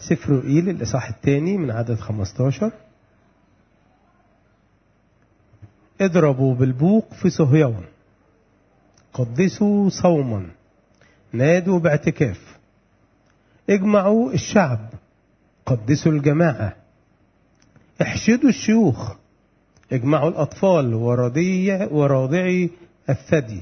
سفر إيل الإصحاح الثاني من عدد 15 اضربوا بالبوق في صهيون قدسوا صوما نادوا باعتكاف اجمعوا الشعب قدسوا الجماعة احشدوا الشيوخ اجمعوا الأطفال وراضي وراضعي الثدي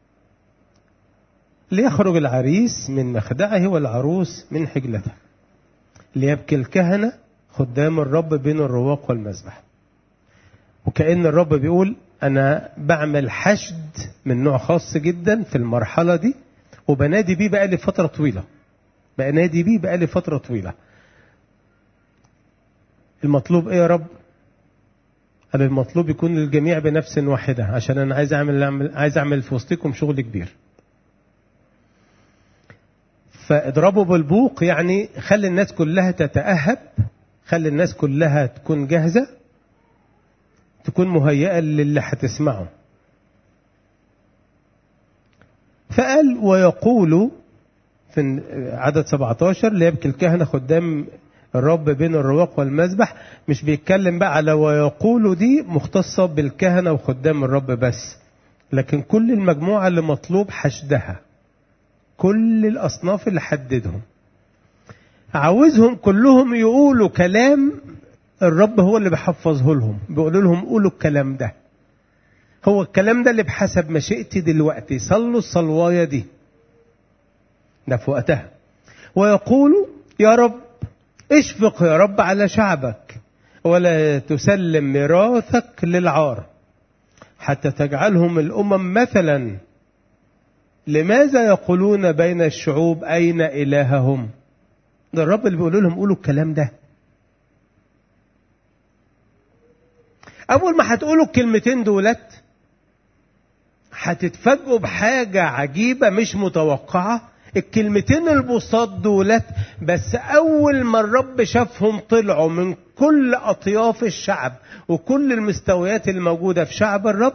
ليخرج العريس من مخدعه والعروس من حجلته ليبكي الكهنة خدام الرب بين الرواق والمذبح وكأن الرب بيقول أنا بعمل حشد من نوع خاص جدا في المرحلة دي وبنادي بيه بقالي فترة طويلة بنادي بيه بقالي فترة طويلة المطلوب ايه يا رب قال المطلوب يكون للجميع بنفس واحدة عشان أنا عايز أعمل عايز أعمل في وسطكم شغل كبير فاضربوا بالبوق يعني خلي الناس كلها تتأهب خلي الناس كلها تكون جاهزة تكون مهيئة للي هتسمعه فقال ويقول في عدد 17 ليبكي الكهنة خدام الرب بين الرواق والمذبح مش بيتكلم بقى على ويقول دي مختصة بالكهنة وخدام الرب بس لكن كل المجموعة اللي مطلوب حشدها كل الأصناف اللي حددهم عاوزهم كلهم يقولوا كلام الرب هو اللي بيحفظه لهم بيقول لهم قولوا الكلام ده هو الكلام ده اللي بحسب مشيئتي دلوقتي صلوا الصلواية دي ده في وقتها ويقولوا يا رب اشفق يا رب على شعبك ولا تسلم ميراثك للعار حتى تجعلهم الأمم مثلا لماذا يقولون بين الشعوب أين إلههم ده الرب اللي بيقول لهم قولوا الكلام ده أول ما هتقولوا الكلمتين دولت هتتفاجئوا بحاجة عجيبة مش متوقعة الكلمتين البساط دولت بس أول ما الرب شافهم طلعوا من كل أطياف الشعب وكل المستويات الموجودة في شعب الرب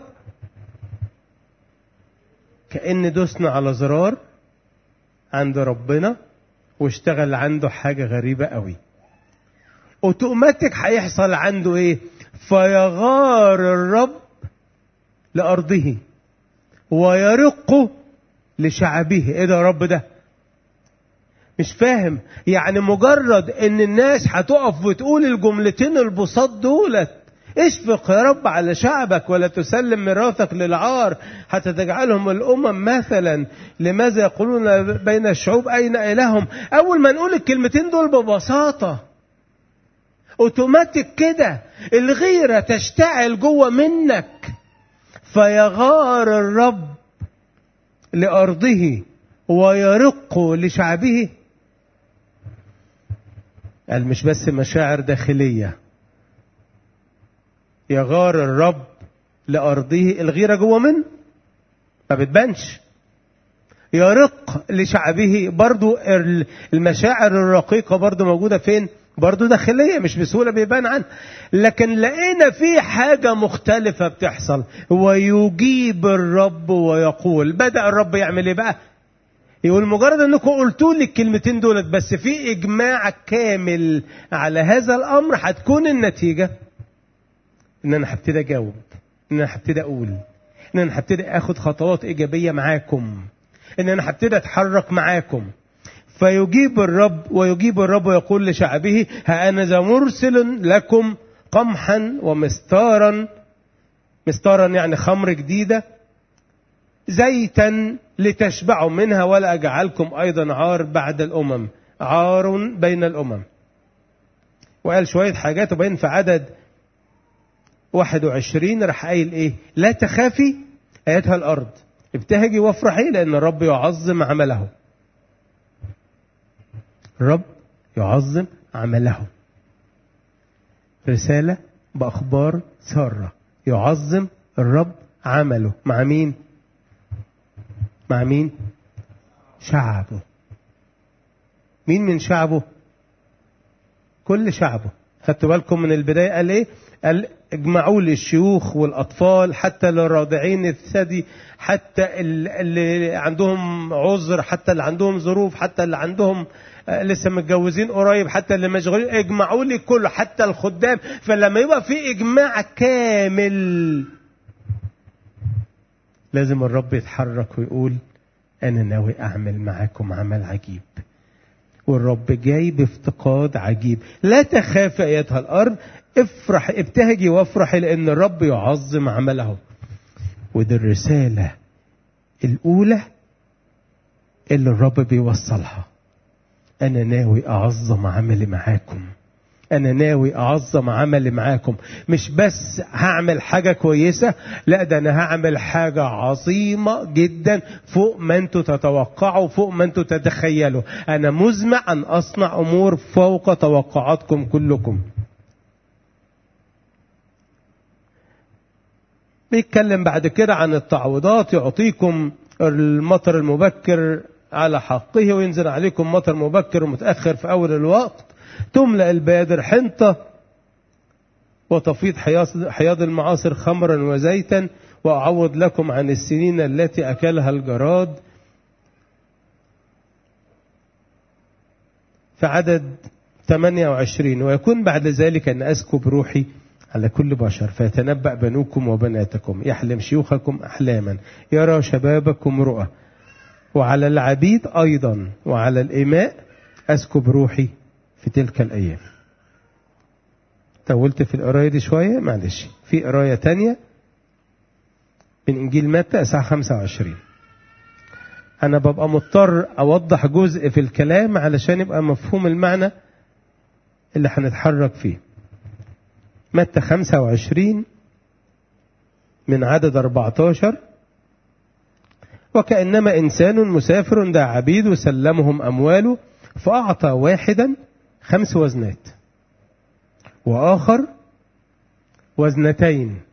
كأن دوسنا على زرار عند ربنا واشتغل عنده حاجة غريبة قوي اوتوماتيك هيحصل عنده ايه فيغار الرب لأرضه ويرق لشعبه ايه ده يا رب ده مش فاهم يعني مجرد ان الناس هتقف وتقول الجملتين البساط دولت اشفق يا رب على شعبك ولا تسلم ميراثك للعار حتى تجعلهم الامم مثلا لماذا يقولون بين الشعوب اين الههم اول ما نقول الكلمتين دول ببساطه اوتوماتيك كده الغيره تشتعل جوه منك فيغار الرب لارضه ويرق لشعبه قال مش بس مشاعر داخليه يغار الرب لأرضه الغيرة جوه من ما بتبانش يرق لشعبه برضو المشاعر الرقيقة برضو موجودة فين برضو داخلية مش بسهولة بيبان عنها لكن لقينا في حاجة مختلفة بتحصل ويجيب الرب ويقول بدأ الرب يعمل ايه بقى يقول مجرد انكم قلتوا لي الكلمتين دولت بس في اجماع كامل على هذا الامر هتكون النتيجه ان انا هبتدي اجاوب ان انا هبتدي اقول ان انا هبتدي اخد خطوات ايجابيه معاكم ان انا هبتدي اتحرك معاكم فيجيب الرب ويجيب الرب ويقول لشعبه ها انا ذا مرسل لكم قمحا ومستارا مستارا يعني خمر جديده زيتا لتشبعوا منها ولا اجعلكم ايضا عار بعد الامم عار بين الامم وقال شويه حاجات وبين في عدد 21 راح قايل ايه لا تخافي ايتها الارض ابتهجي وافرحي لان الرب يعظم عمله الرب يعظم عمله رسالة بأخبار سارة يعظم الرب عمله مع مين مع مين شعبه مين من شعبه كل شعبه خدتوا بالكم من البداية قال ايه قال اجمعوا لي الشيوخ والاطفال حتى الراضعين الثدي حتى اللي عندهم عذر حتى اللي عندهم ظروف حتى اللي عندهم آه، لسه متجوزين قريب حتى اللي مشغولين اجمعوا لي كله حتى الخدام فلما يبقى في اجماع كامل لازم الرب يتحرك ويقول انا ناوي اعمل معاكم عمل عجيب والرب جاي بافتقاد عجيب لا تخاف ايتها الارض افرح ابتهجي وافرحي لان الرب يعظم عمله ودي الرساله الاولى اللي الرب بيوصلها انا ناوي اعظم عملي معاكم انا ناوي اعظم عملي معاكم مش بس هعمل حاجه كويسه لا ده انا هعمل حاجه عظيمه جدا فوق ما انتوا تتوقعوا فوق ما انتوا تتخيلوا انا مزمع ان اصنع امور فوق توقعاتكم كلكم بيتكلم بعد كده عن التعويضات يعطيكم المطر المبكر على حقه وينزل عليكم مطر مبكر ومتأخر في أول الوقت تملأ البيادر حنطة وتفيض حياض المعاصر خمرا وزيتا وأعوض لكم عن السنين التي أكلها الجراد في عدد 28 ويكون بعد ذلك أن أسكب روحي على كل بشر فيتنبأ بنوكم وبناتكم يحلم شيوخكم أحلاما يرى شبابكم رؤى وعلى العبيد أيضا وعلى الإماء أسكب روحي في تلك الأيام طولت في القراية دي شوية معلش في قراية تانية من إنجيل متى إصحاح 25 أنا ببقى مضطر أوضح جزء في الكلام علشان يبقى مفهوم المعنى اللي هنتحرك فيه متى 25 من عدد 14 وكأنما إنسان مسافر دعا عبيد وسلمهم أمواله فأعطى واحدا خمس وزنات وآخر وزنتين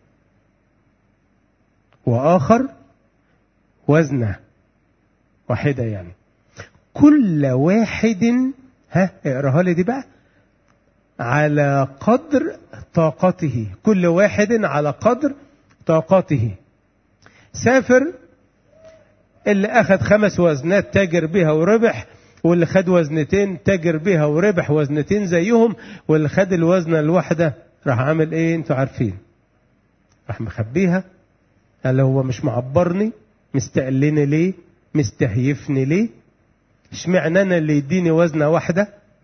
وآخر وزنة واحدة يعني كل واحد ها اقراها لي دي بقى على قدر طاقته كل واحد على قدر طاقته سافر اللي أخذ خمس وزنات تاجر بها وربح واللي خد وزنتين تاجر بها وربح وزنتين زيهم واللي خد الوزنة الواحدة راح عامل ايه انتوا عارفين راح مخبيها قال هو مش معبرني مستقلني ليه مستهيفني ليه اشمعنى انا اللي يديني وزنة واحدة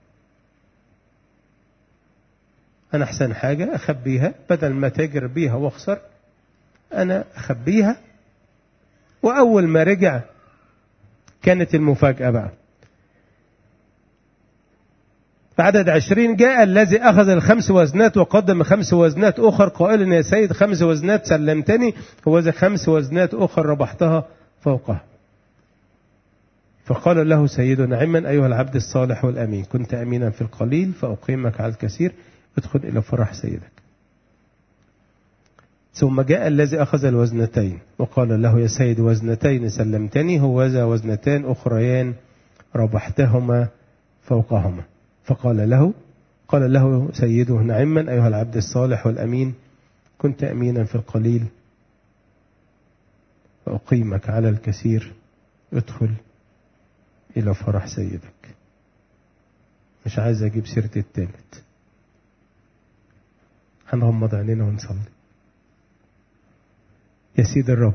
انا احسن حاجة اخبيها بدل ما تاجر بيها واخسر انا اخبيها واول ما رجع كانت المفاجأة بقى في عدد عشرين جاء الذي أخذ الخمس وزنات وقدم خمس وزنات أخر قائلا يا سيد خمس وزنات سلمتني وإذا خمس وزنات أخر ربحتها فوقها فقال له سيدنا نعما أيها العبد الصالح والأمين كنت أمينا في القليل فأقيمك على الكثير ادخل إلى فرح سيدك ثم جاء الذي أخذ الوزنتين وقال له يا سيد وزنتين سلمتني هوذا وزنتان أخريان ربحتهما فوقهما فقال له قال له سيده نعما أيها العبد الصالح والأمين كنت أمينا في القليل فأقيمك على الكثير ادخل إلى فرح سيدك مش عايز أجيب سيرة التالت هنغمض عينينا ونصلي يا سيد الرب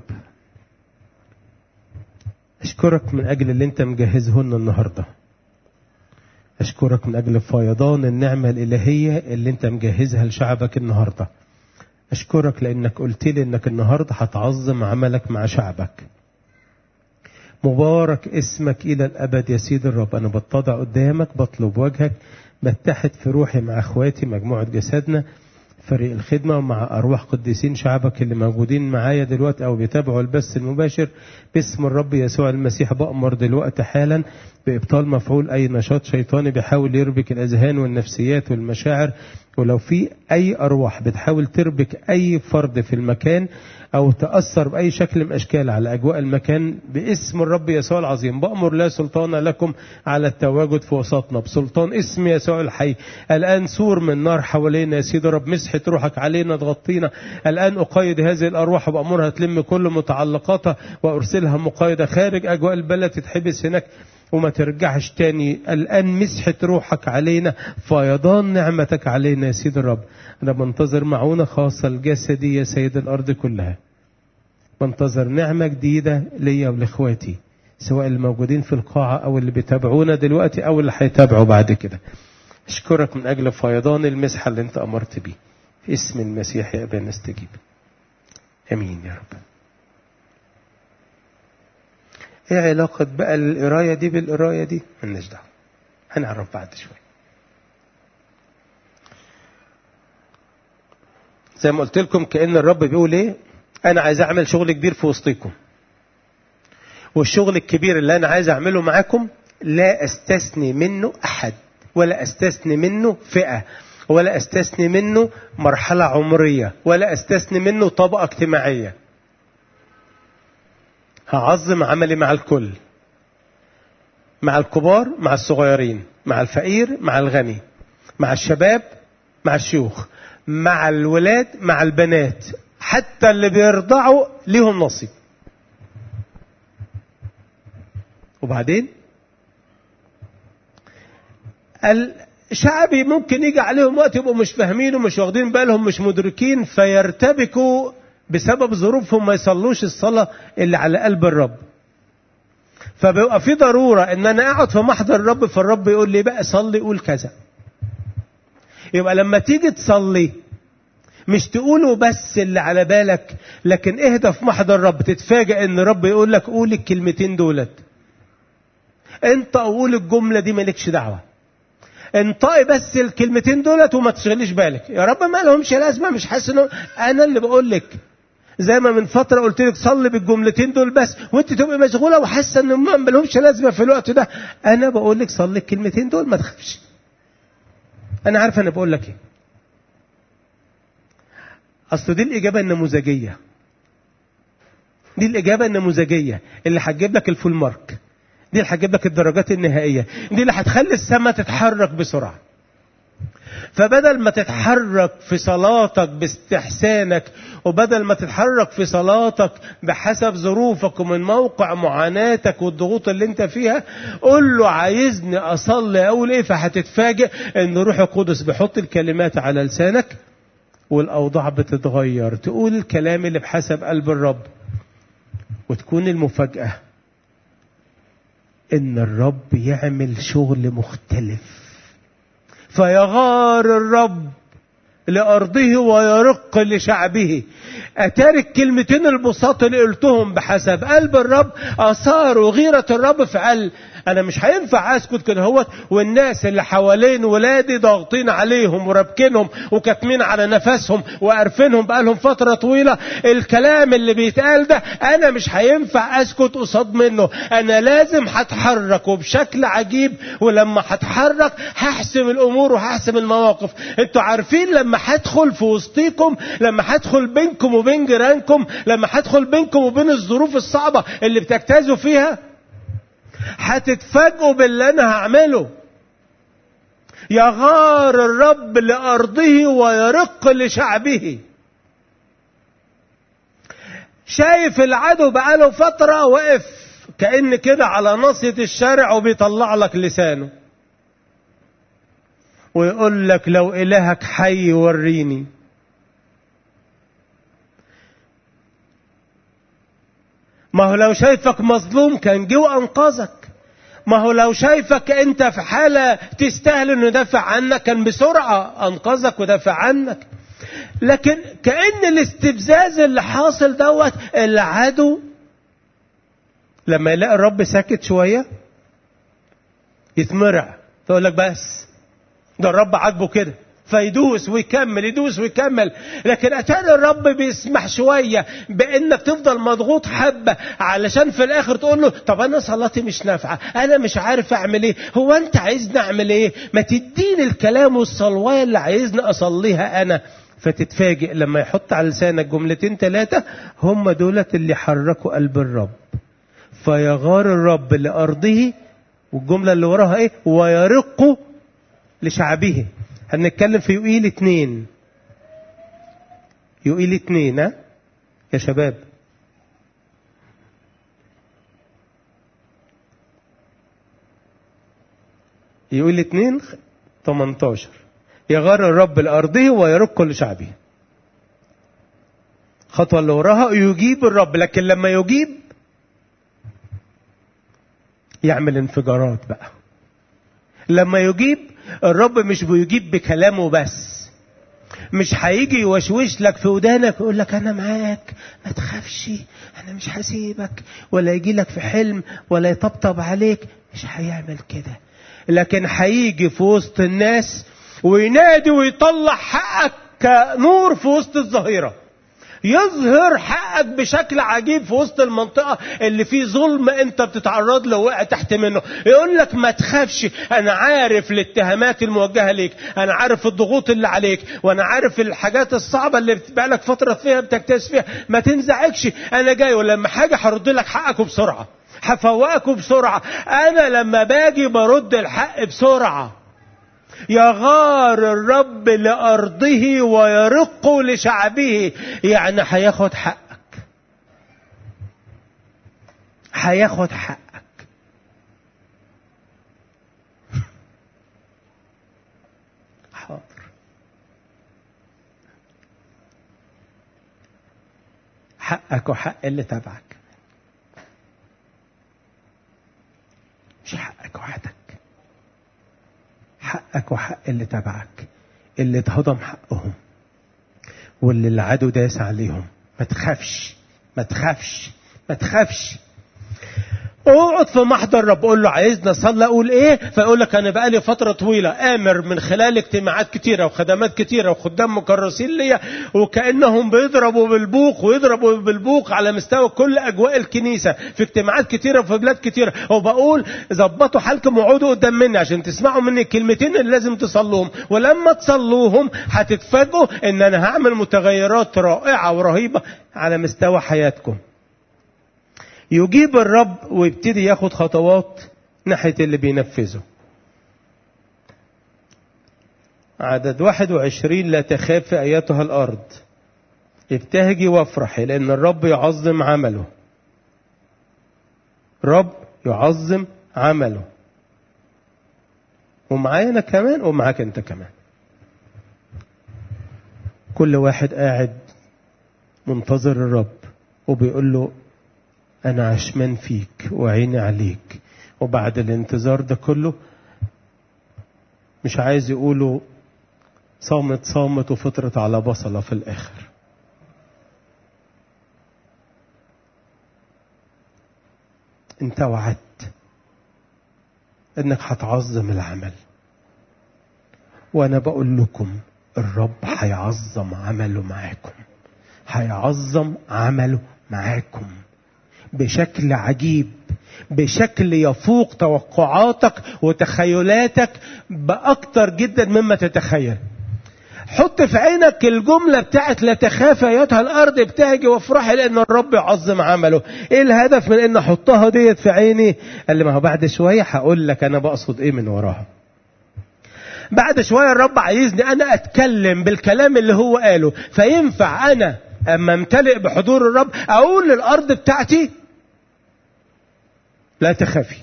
أشكرك من أجل اللي أنت مجهزه لنا النهارده أشكرك من أجل فيضان النعمة الإلهية اللي أنت مجهزها لشعبك النهاردة أشكرك لأنك قلت لي أنك النهاردة هتعظم عملك مع شعبك مبارك اسمك إلى الأبد يا سيد الرب أنا بتضع قدامك بطلب وجهك بتحد في روحي مع أخواتي مجموعة جسدنا فريق الخدمة ومع أرواح قديسين شعبك اللي موجودين معايا دلوقتي أو بيتابعوا البث المباشر باسم الرب يسوع المسيح بأمر دلوقتي حالا بإبطال مفعول أي نشاط شيطاني بيحاول يربك الأذهان والنفسيات والمشاعر ولو في أي أرواح بتحاول تربك أي فرد في المكان أو تأثر بأي شكل من أشكال على أجواء المكان باسم الرب يسوع العظيم بأمر لا سلطان لكم على التواجد في وسطنا بسلطان اسم يسوع الحي الآن سور من نار حوالينا يا سيدي رب مسحة روحك علينا تغطينا الآن أقيد هذه الأرواح بأمرها تلم كل متعلقاتها وأرسلها مقايدة خارج أجواء البلد تتحبس هناك وما ترجعش تاني الآن مسحت روحك علينا فيضان نعمتك علينا يا سيد الرب أنا بنتظر معونة خاصة الجسدي يا سيد الأرض كلها بنتظر نعمة جديدة ليا ولإخواتي سواء الموجودين في القاعة أو اللي بيتابعونا دلوقتي أو اللي هيتابعوا بعد كده أشكرك من أجل فيضان المسحة اللي أنت أمرت بيه في اسم المسيح يا أبانا استجيب امين يا رب ايه علاقة بقى القراية دي بالقراية دي ملناش دعوة هنعرف بعد شوية زي ما قلت لكم كأن الرب بيقول ايه انا عايز اعمل شغل كبير في وسطكم والشغل الكبير اللي انا عايز اعمله معاكم لا استثني منه احد ولا استثني منه فئة ولا استثني منه مرحلة عمرية ولا استثني منه طبقة اجتماعية هعظم عملي مع الكل مع الكبار مع الصغيرين مع الفقير مع الغني مع الشباب مع الشيوخ مع الولاد مع البنات حتى اللي بيرضعوا ليهم نصيب وبعدين الشعبي ممكن يجي عليهم وقت يبقوا مش فاهمين ومش واخدين بالهم مش مدركين فيرتبكوا بسبب ظروفهم ما يصلوش الصلاة اللي على قلب الرب فبيبقى في ضرورة ان انا اقعد في محضر الرب فالرب يقول لي بقى صلي قول كذا يبقى لما تيجي تصلي مش تقوله بس اللي على بالك لكن اهدى في محضر الرب تتفاجئ ان الرب يقول لك قول الكلمتين دولت انت قول الجملة دي مالكش دعوة انطقي بس الكلمتين دولت وما تشغليش بالك يا رب ما لهمش لازمة مش حاسس انه انا اللي بقول لك زي ما من فترة قلت لك صلي بالجملتين دول بس وانت تبقي مشغولة وحاسة ان ما لهمش لازمة في الوقت ده انا بقول لك صلي الكلمتين دول ما تخافش انا عارف انا بقول لك ايه اصل دي الاجابة النموذجية دي الاجابة النموذجية اللي هتجيب لك الفول مارك دي اللي هتجيب لك الدرجات النهائية دي اللي هتخلي السماء تتحرك بسرعة فبدل ما تتحرك في صلاتك باستحسانك وبدل ما تتحرك في صلاتك بحسب ظروفك ومن موقع معاناتك والضغوط اللي انت فيها قول له عايزني اصلي اقول ايه فهتتفاجئ ان روح القدس بيحط الكلمات على لسانك والاوضاع بتتغير تقول الكلام اللي بحسب قلب الرب وتكون المفاجأة ان الرب يعمل شغل مختلف فيغار الرب لأرضه ويرق لشعبه أتاري الكلمتين البساط اللي قلتهم بحسب قلب الرب أثاروا غيرة الرب في قلب أنا مش هينفع أسكت كده هوت والناس اللي حوالين ولادي ضاغطين عليهم ورابكينهم وكاتمين على نفسهم وقارفينهم بقالهم فترة طويلة الكلام اللي بيتقال ده أنا مش هينفع أسكت قصاد منه أنا لازم هتحرك وبشكل عجيب ولما هتحرك هحسم الأمور وهحسم المواقف أنتوا عارفين لما هدخل في وسطيكم لما هدخل بينكم وبين جيرانكم لما هدخل بينكم وبين الظروف الصعبة اللي بتجتازوا فيها هتتفاجئوا باللي انا هعمله يغار الرب لارضه ويرق لشعبه شايف العدو بقاله فتره واقف كان كده على ناصيه الشارع وبيطلع لك لسانه ويقول لك لو الهك حي وريني ما هو لو شايفك مظلوم كان جه وانقذك ما هو لو شايفك انت في حالة تستاهل انه يدافع عنك كان بسرعة انقذك ودافع عنك لكن كأن الاستفزاز اللي حاصل دوت العدو لما يلاقي الرب ساكت شوية يتمرع تقول لك بس ده الرب عاجبه كده فيدوس ويكمل يدوس ويكمل لكن اتاري الرب بيسمح شويه بانك تفضل مضغوط حبه علشان في الاخر تقول له طب انا صلاتي مش نافعه انا مش عارف اعمل ايه هو انت عايزني اعمل ايه ما تديني الكلام والصلوات اللي عايزني اصليها انا فتتفاجئ لما يحط على لسانك جملتين ثلاثه هم دولت اللي حركوا قلب الرب فيغار الرب لارضه والجمله اللي وراها ايه ويرق لشعبه هنتكلم في يوئيل اتنين يوئيل اتنين ها يا شباب يقول اتنين 18 يغار الرب لأرضه ويرد كل شعبه خطوة اللي وراها يجيب الرب لكن لما يجيب يعمل انفجارات بقى لما يجيب الرب مش بيجيب بكلامه بس مش هيجي يوشوش لك في ودانك ويقول لك انا معاك ما تخافش انا مش هسيبك ولا يجي لك في حلم ولا يطبطب عليك مش هيعمل كده لكن هيجي في وسط الناس وينادي ويطلع حقك كنور في وسط الظهيره يظهر حقك بشكل عجيب في وسط المنطقة اللي فيه ظلم انت بتتعرض له وقع تحت منه يقول لك ما تخافش انا عارف الاتهامات الموجهة ليك انا عارف الضغوط اللي عليك وانا عارف الحاجات الصعبة اللي بقالك فترة فيها بتكتاز فيها ما تنزعجش انا جاي ولما حاجة هرد لك حقك بسرعة هفوقك بسرعة انا لما باجي برد الحق بسرعة يغار الرب لأرضه ويرق لشعبه يعني هياخد حقك هياخد حقك حاضر حقك وحق اللي تبعك مش حقك وحدك حقك وحق اللي تبعك اللي اتهضم حقهم واللي العدو داس عليهم ما تخافش ما تخافش ما تخافش اقعد في محضر رب قول له عايزنا اصلي اقول ايه فيقول لك انا بقالي فتره طويله امر من خلال اجتماعات كتيره وخدمات كتيره وخدام مكرسين ليا وكانهم بيضربوا بالبوق ويضربوا بالبوق على مستوى كل اجواء الكنيسه في اجتماعات كتيره وفي بلاد كتيره وبقول ظبطوا حالكم وقعدوا قدام مني عشان تسمعوا مني الكلمتين اللي لازم تصلوهم ولما تصلوهم هتتفاجئوا ان انا هعمل متغيرات رائعه ورهيبه على مستوى حياتكم يجيب الرب ويبتدي ياخد خطوات ناحية اللي بينفذه عدد 21 لا تخاف أيتها الأرض ابتهجي وافرحي لأن الرب يعظم عمله رب يعظم عمله ومعايا أنا كمان ومعاك أنت كمان كل واحد قاعد منتظر الرب وبيقول له أنا عشمان فيك وعيني عليك وبعد الانتظار ده كله مش عايز يقولوا صامت صامت وفطرت على بصلة في الآخر انت وعدت انك هتعظم العمل وانا بقول لكم الرب هيعظم عمله معاكم هيعظم عمله معاكم بشكل عجيب بشكل يفوق توقعاتك وتخيلاتك بأكتر جدا مما تتخيل حط في عينك الجملة بتاعت لا تخاف أيتها الأرض ابتهجي وافرحي لأن الرب يعظم عمله إيه الهدف من إن أحطها ديت في عيني قال لي ما هو بعد شوية هقول لك أنا بقصد إيه من وراها بعد شوية الرب عايزني أنا أتكلم بالكلام اللي هو قاله فينفع أنا أما امتلئ بحضور الرب أقول للأرض بتاعتي لا تخافي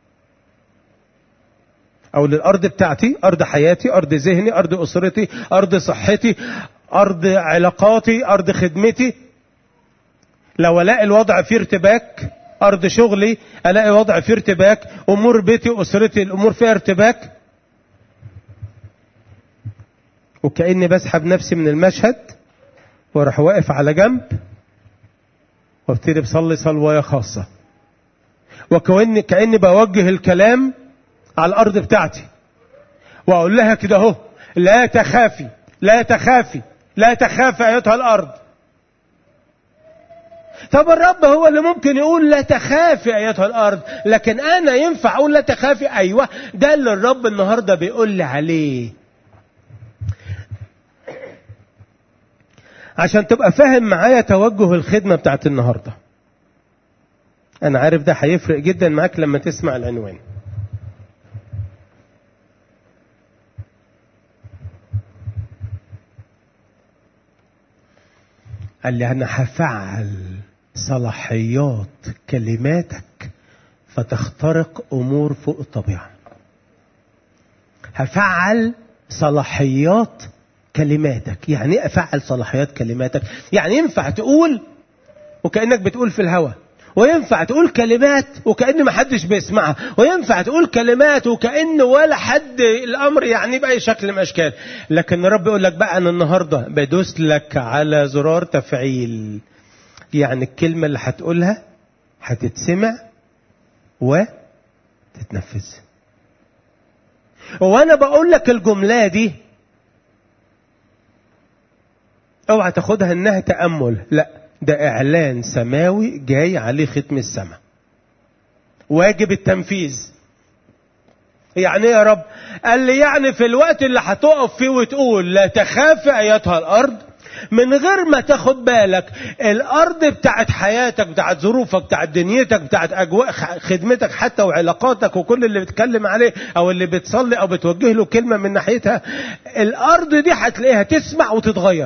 أو للأرض بتاعتي أرض حياتي أرض ذهني أرض أسرتي أرض صحتي أرض علاقاتي أرض خدمتي لو ألاقي الوضع فيه ارتباك أرض شغلي ألاقي وضع فيه ارتباك أمور بيتي أسرتي الأمور فيها ارتباك وكأني بسحب نفسي من المشهد واروح واقف على جنب وابتدي بصلي صلوايه خاصه وكأني كأني بوجه الكلام على الأرض بتاعتي وأقول لها كده أهو لا تخافي لا تخافي لا تخافي أيتها الأرض طب الرب هو اللي ممكن يقول لا تخافي أيتها الأرض لكن أنا ينفع أقول لا تخافي أيوة ده اللي الرب النهاردة بيقول لي عليه عشان تبقى فاهم معايا توجه الخدمة بتاعت النهارده أنا عارف ده هيفرق جدا معاك لما تسمع العنوان. قال لي أنا هفعل صلاحيات كلماتك فتخترق أمور فوق الطبيعة. هفعل صلاحيات كلماتك يعني ايه افعل صلاحيات كلماتك يعني ينفع تقول وكانك بتقول في الهواء وينفع تقول كلمات وكأن ما حدش بيسمعها وينفع تقول كلمات وكأن ولا حد الأمر يعني بأي شكل من الأشكال لكن الرب يقول لك بقى أنا النهاردة بدوس لك على زرار تفعيل يعني الكلمة اللي هتقولها هتتسمع وتتنفذ وانا بقول لك الجملة دي اوعى تاخدها انها تأمل لا ده اعلان سماوي جاي عليه ختم السماء واجب التنفيذ يعني ايه يا رب قال لي يعني في الوقت اللي هتقف فيه وتقول لا تخافي ايتها الارض من غير ما تاخد بالك الارض بتاعت حياتك بتاعت ظروفك بتاعت دنيتك بتاعت اجواء خدمتك حتى وعلاقاتك وكل اللي بتكلم عليه او اللي بتصلي او بتوجه له كلمه من ناحيتها الارض دي هتلاقيها تسمع وتتغير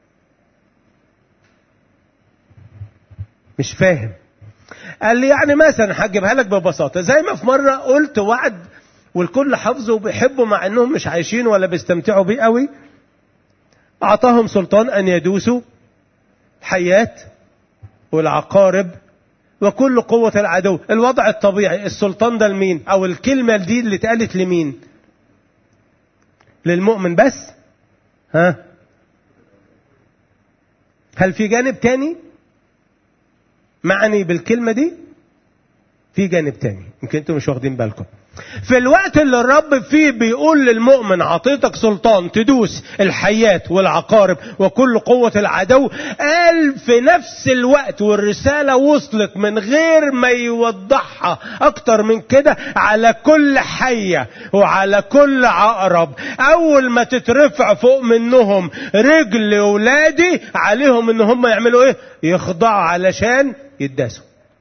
مش فاهم قال لي يعني مثلا هجيبها لك ببساطه زي ما في مره قلت وعد والكل حافظه وبيحبه مع انهم مش عايشين ولا بيستمتعوا بيه قوي اعطاهم سلطان ان يدوسوا الحيات والعقارب وكل قوة العدو الوضع الطبيعي السلطان ده لمين او الكلمة دي اللي اتقالت لمين للمؤمن بس ها هل في جانب تاني معني بالكلمة دي في جانب تاني يمكن انتم مش واخدين بالكم في الوقت اللي الرب فيه بيقول للمؤمن عطيتك سلطان تدوس الحيات والعقارب وكل قوة العدو قال في نفس الوقت والرسالة وصلت من غير ما يوضحها اكتر من كده على كل حية وعلى كل عقرب اول ما تترفع فوق منهم رجل ولادي عليهم ان هم يعملوا ايه يخضعوا علشان يداسوا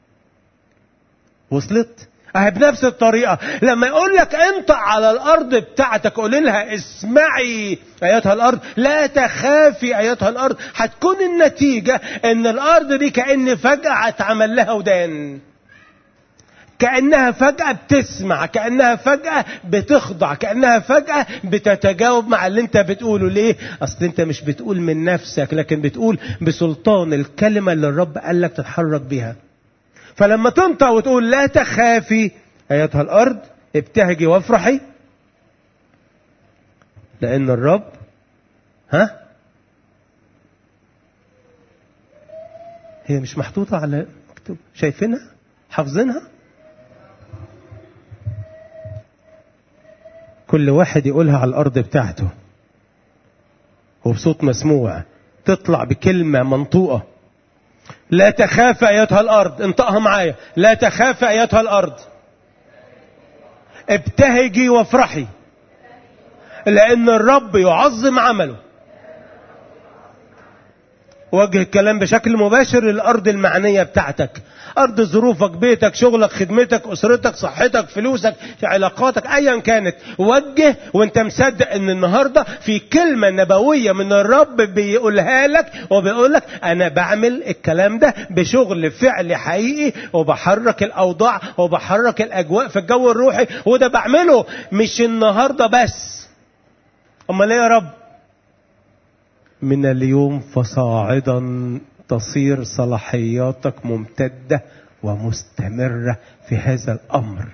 وصلت اهي بنفس الطريقة لما يقول لك انت على الارض بتاعتك قول لها اسمعي ايتها الارض لا تخافي ايتها الارض هتكون النتيجة ان الارض دي كأن فجأة اتعمل لها ودان كأنها فجأة بتسمع كأنها فجأة بتخضع كأنها فجأة بتتجاوب مع اللي انت بتقوله ليه اصل انت مش بتقول من نفسك لكن بتقول بسلطان الكلمة اللي الرب قال لك تتحرك بيها فلما تنطق وتقول لا تخافي ايتها الارض ابتهجي وافرحي لان الرب ها هي مش محطوطة على مكتوب شايفينها حافظينها كل واحد يقولها على الارض بتاعته وبصوت مسموع تطلع بكلمة منطوقة لا تخاف ايتها الارض انطقها معايا لا تخاف ايتها الارض ابتهجي وافرحي لان الرب يعظم عمله وجه الكلام بشكل مباشر للارض المعنيه بتاعتك ارض ظروفك بيتك شغلك خدمتك اسرتك صحتك فلوسك علاقاتك ايا كانت وجه وانت مصدق ان النهارده في كلمه نبويه من الرب بيقولها لك وبيقول لك انا بعمل الكلام ده بشغل فعل حقيقي وبحرك الاوضاع وبحرك الاجواء في الجو الروحي وده بعمله مش النهارده بس امال ايه يا رب من اليوم فصاعدا تصير صلاحياتك ممتدة ومستمرة في هذا الأمر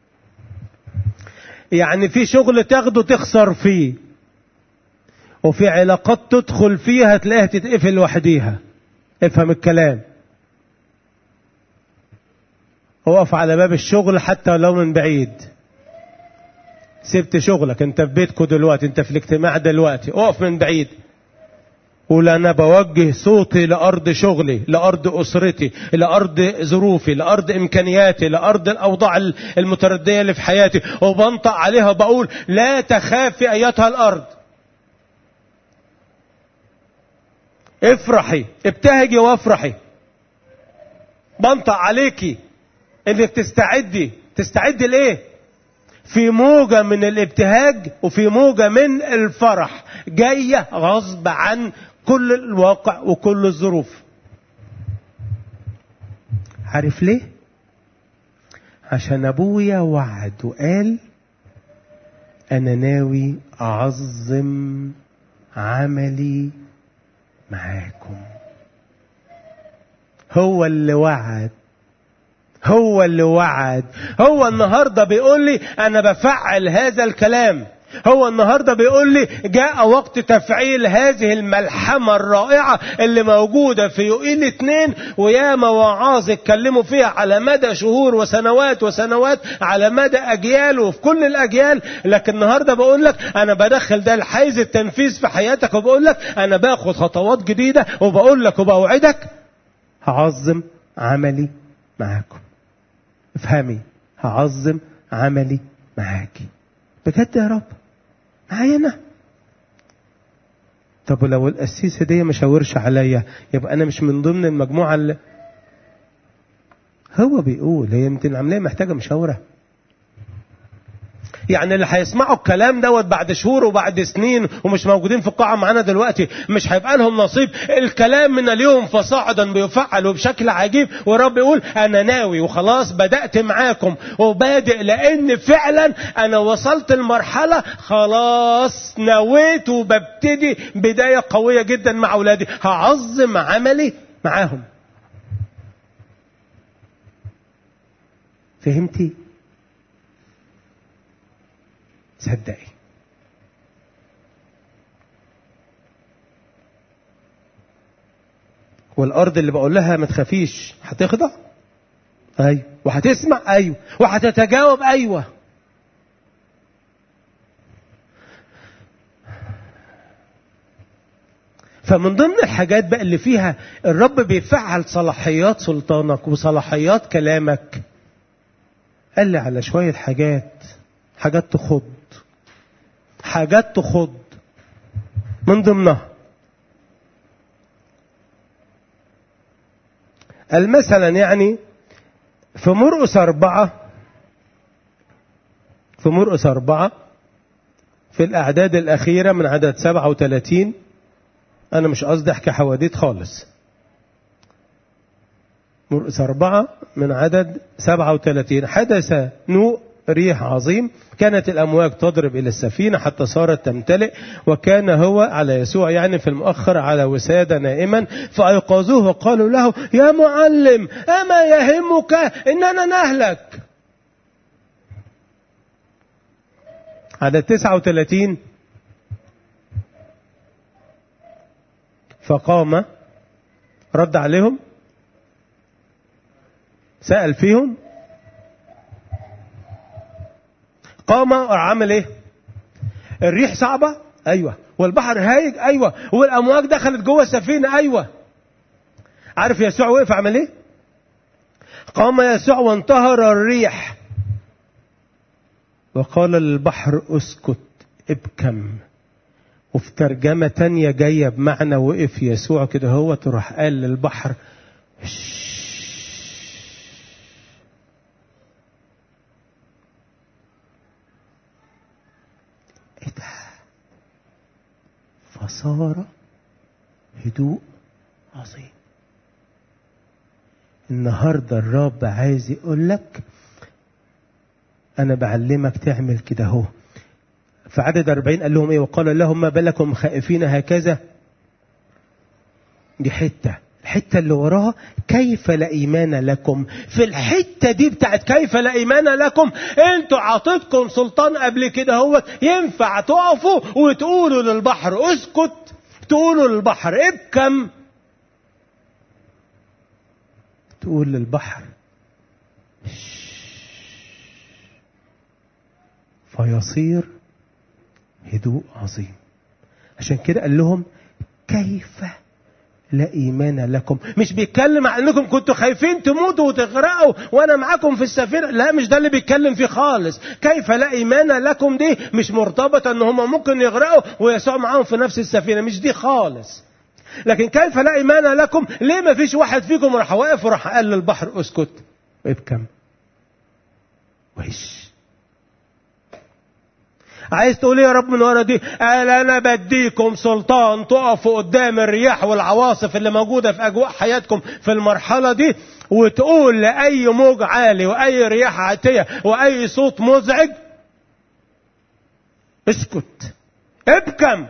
يعني في شغل تاخده تخسر فيه وفي علاقات تدخل فيها تلاقيها تتقفل لوحديها افهم الكلام اقف على باب الشغل حتى لو من بعيد سبت شغلك انت في بيتكم دلوقتي انت في الاجتماع دلوقتي اقف من بعيد قول انا بوجه صوتي لارض شغلي لارض اسرتي لارض ظروفي لارض امكانياتي لارض الاوضاع المترديه اللي في حياتي وبنطق عليها بقول لا تخافي ايتها الارض افرحي ابتهجي وافرحي بنطق عليكي انك تستعدي تستعدي لايه في موجة من الابتهاج وفي موجة من الفرح جاية غصب عن كل الواقع وكل الظروف عارف ليه عشان ابويا وعد وقال أنا ناوي أعظم عملي معاكم هو اللي وعد هو اللي وعد هو النهارده بيقول لي انا بفعل هذا الكلام هو النهارده بيقول لي جاء وقت تفعيل هذه الملحمه الرائعه اللي موجوده في يوئيل اتنين وياما وعاظ اتكلموا فيها على مدى شهور وسنوات وسنوات على مدى اجيال وفي كل الاجيال لكن النهارده بقول لك انا بدخل ده الحيز التنفيذ في حياتك وبقول لك انا باخد خطوات جديده وبقول لك وبوعدك هعظم عملي معاكم افهمي هعظم عملي معاكي بجد يا رب معايا انا طب ولو القسيسه دي ما شاورش عليا يبقى انا مش من ضمن المجموعه اللي هو بيقول هي يمكن العمليه محتاجه مشاوره يعني اللي هيسمعوا الكلام دوت بعد شهور وبعد سنين ومش موجودين في القاعة معانا دلوقتي مش هيبقى لهم نصيب الكلام من اليوم فصاعدا بيفعل وبشكل عجيب ورب يقول أنا ناوي وخلاص بدأت معاكم وبادئ لأن فعلا أنا وصلت المرحلة خلاص نويت وببتدي بداية قوية جدا مع أولادي هعظم عملي معاهم فهمتي؟ صدقي والارض اللي بقول لها ما تخافيش هتخضع ايوه وهتسمع ايوه وهتتجاوب ايوه فمن ضمن الحاجات بقى اللي فيها الرب بيفعل صلاحيات سلطانك وصلاحيات كلامك قال لي على شويه حاجات حاجات تخض حاجات تخض من ضمنها قال مثلا يعني في مرقس أربعة في مرقس أربعة في الأعداد الأخيرة من عدد سبعة وثلاثين أنا مش قصدي أحكي حواديت خالص مرقس أربعة من عدد سبعة وثلاثين حدث نوء ريح عظيم كانت الأمواج تضرب إلى السفينة حتى صارت تمتلئ وكان هو على يسوع يعني في المؤخر على وسادة نائما فأيقظوه وقالوا له يا معلم أما يهمك إننا نهلك على 39 فقام رد عليهم سأل فيهم قام عمل ايه الريح صعبة ايوه والبحر هايج ايوه والامواج دخلت جوه السفينة ايوه عارف يسوع وقف عمل ايه قام يسوع وانتهر الريح وقال للبحر اسكت ابكم وفي ترجمة تانية جاية بمعنى وقف يسوع كده هو تروح قال للبحر ايه ده فصار هدوء عظيم النهارده الرب عايز يقول لك انا بعلمك تعمل كده اهو في عدد 40 قال لهم ايه وقال لهم ما بالكم خائفين هكذا دي حته الحته اللي وراها كيف لا ايمان لكم في الحته دي بتاعت كيف لا ايمان لكم انتوا عطيتكم سلطان قبل كده هو ينفع تقفوا وتقولوا للبحر اسكت تقولوا للبحر ابكم تقول للبحر فيصير هدوء عظيم عشان كده قال لهم كيف لا ايمان لكم مش بيتكلم عن انكم كنتوا خايفين تموتوا وتغرقوا وانا معاكم في السفينه لا مش ده اللي بيتكلم فيه خالص كيف لا ايمان لكم دي مش مرتبطه ان هم ممكن يغرقوا ويسوع معاهم في نفس السفينه مش دي خالص لكن كيف لا ايمان لكم ليه ما فيش واحد فيكم راح واقف وراح قال للبحر اسكت ابكم وش عايز تقول يا رب من ورا دي قال انا بديكم سلطان تقفوا قدام الرياح والعواصف اللي موجوده في اجواء حياتكم في المرحله دي وتقول لاي موج عالي واي رياح عاتيه واي صوت مزعج اسكت ابكم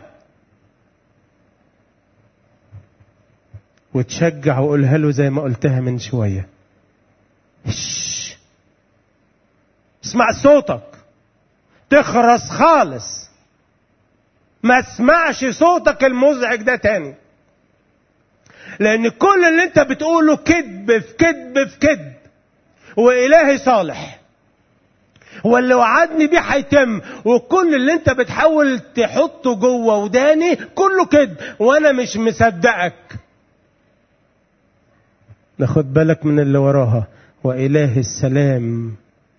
وتشجع وقولها له زي ما قلتها من شوية هش. اسمع صوتك تخرس خالص ما اسمعش صوتك المزعج ده تاني لان كل اللي انت بتقوله كذب في كذب في كذب والهي صالح واللي وعدني بيه هيتم وكل اللي انت بتحاول تحطه جوه وداني كله كذب وانا مش مصدقك ناخد بالك من اللي وراها واله السلام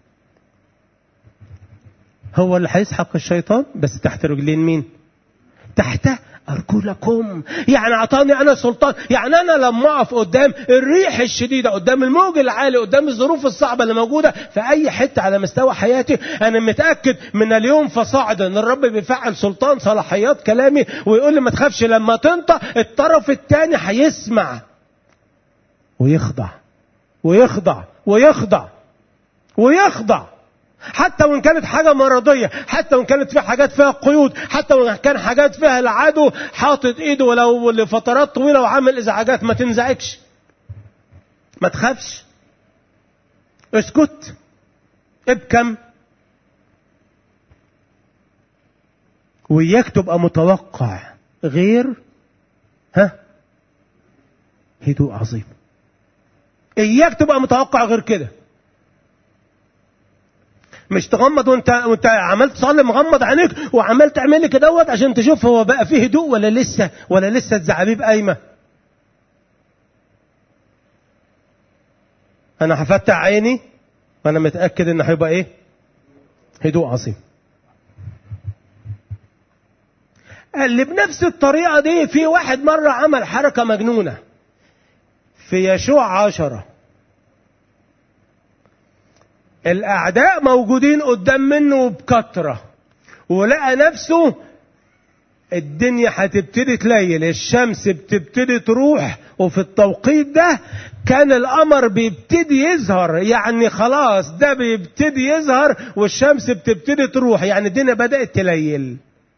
هو اللي هيسحق الشيطان بس تحت رجلين مين تحت أرجلكم يعني أعطاني أنا سلطان يعني أنا لما أقف قدام الريح الشديدة قدام الموج العالي قدام الظروف الصعبة اللي موجودة في أي حتة على مستوى حياتي أنا متأكد من اليوم فصاعدا أن الرب بيفعل سلطان صلاحيات كلامي ويقول لي ما تخافش لما تنطق الطرف الثاني هيسمع ويخضع ويخضع ويخضع ويخضع حتى وان كانت حاجة مرضية حتى وان كانت فيها حاجات فيها قيود حتى وان كان حاجات فيها العدو حاطط ايده ولو لفترات طويلة وعامل ازعاجات ما تنزعجش ما تخافش اسكت ابكم وياك تبقى متوقع غير ها هدوء عظيم اياك تبقى متوقع غير كده مش تغمض وانت وانت عمال تصلي مغمض عينيك وعمال تعمل لي كدهوت عشان تشوف هو بقى فيه هدوء ولا لسه ولا لسه الزعابيب قايمه انا هفتح عيني وانا متاكد ان هيبقى ايه هدوء عظيم قال لي بنفس الطريقه دي في واحد مره عمل حركه مجنونه في يشوع عشره الأعداء موجودين قدام منه بكثرة ولقى نفسه الدنيا هتبتدي تليل الشمس بتبتدي تروح وفي التوقيت ده كان القمر بيبتدي يظهر يعني خلاص ده بيبتدي يظهر والشمس بتبتدي تروح يعني الدنيا بدأت تليل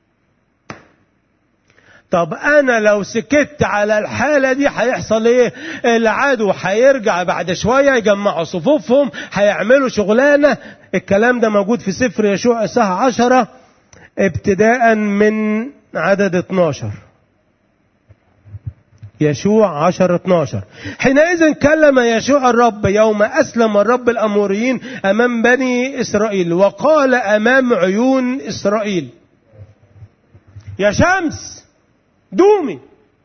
طب انا لو سكت على الحاله دي هيحصل ايه العدو هيرجع بعد شويه يجمعوا صفوفهم هيعملوا شغلانه الكلام ده موجود في سفر يشوع الساعه عشرة ابتداء من عدد 12 يشوع عشر 12 حينئذ كلم يشوع الرب يوم أسلم الرب الأموريين أمام بني إسرائيل وقال أمام عيون إسرائيل يا شمس دومي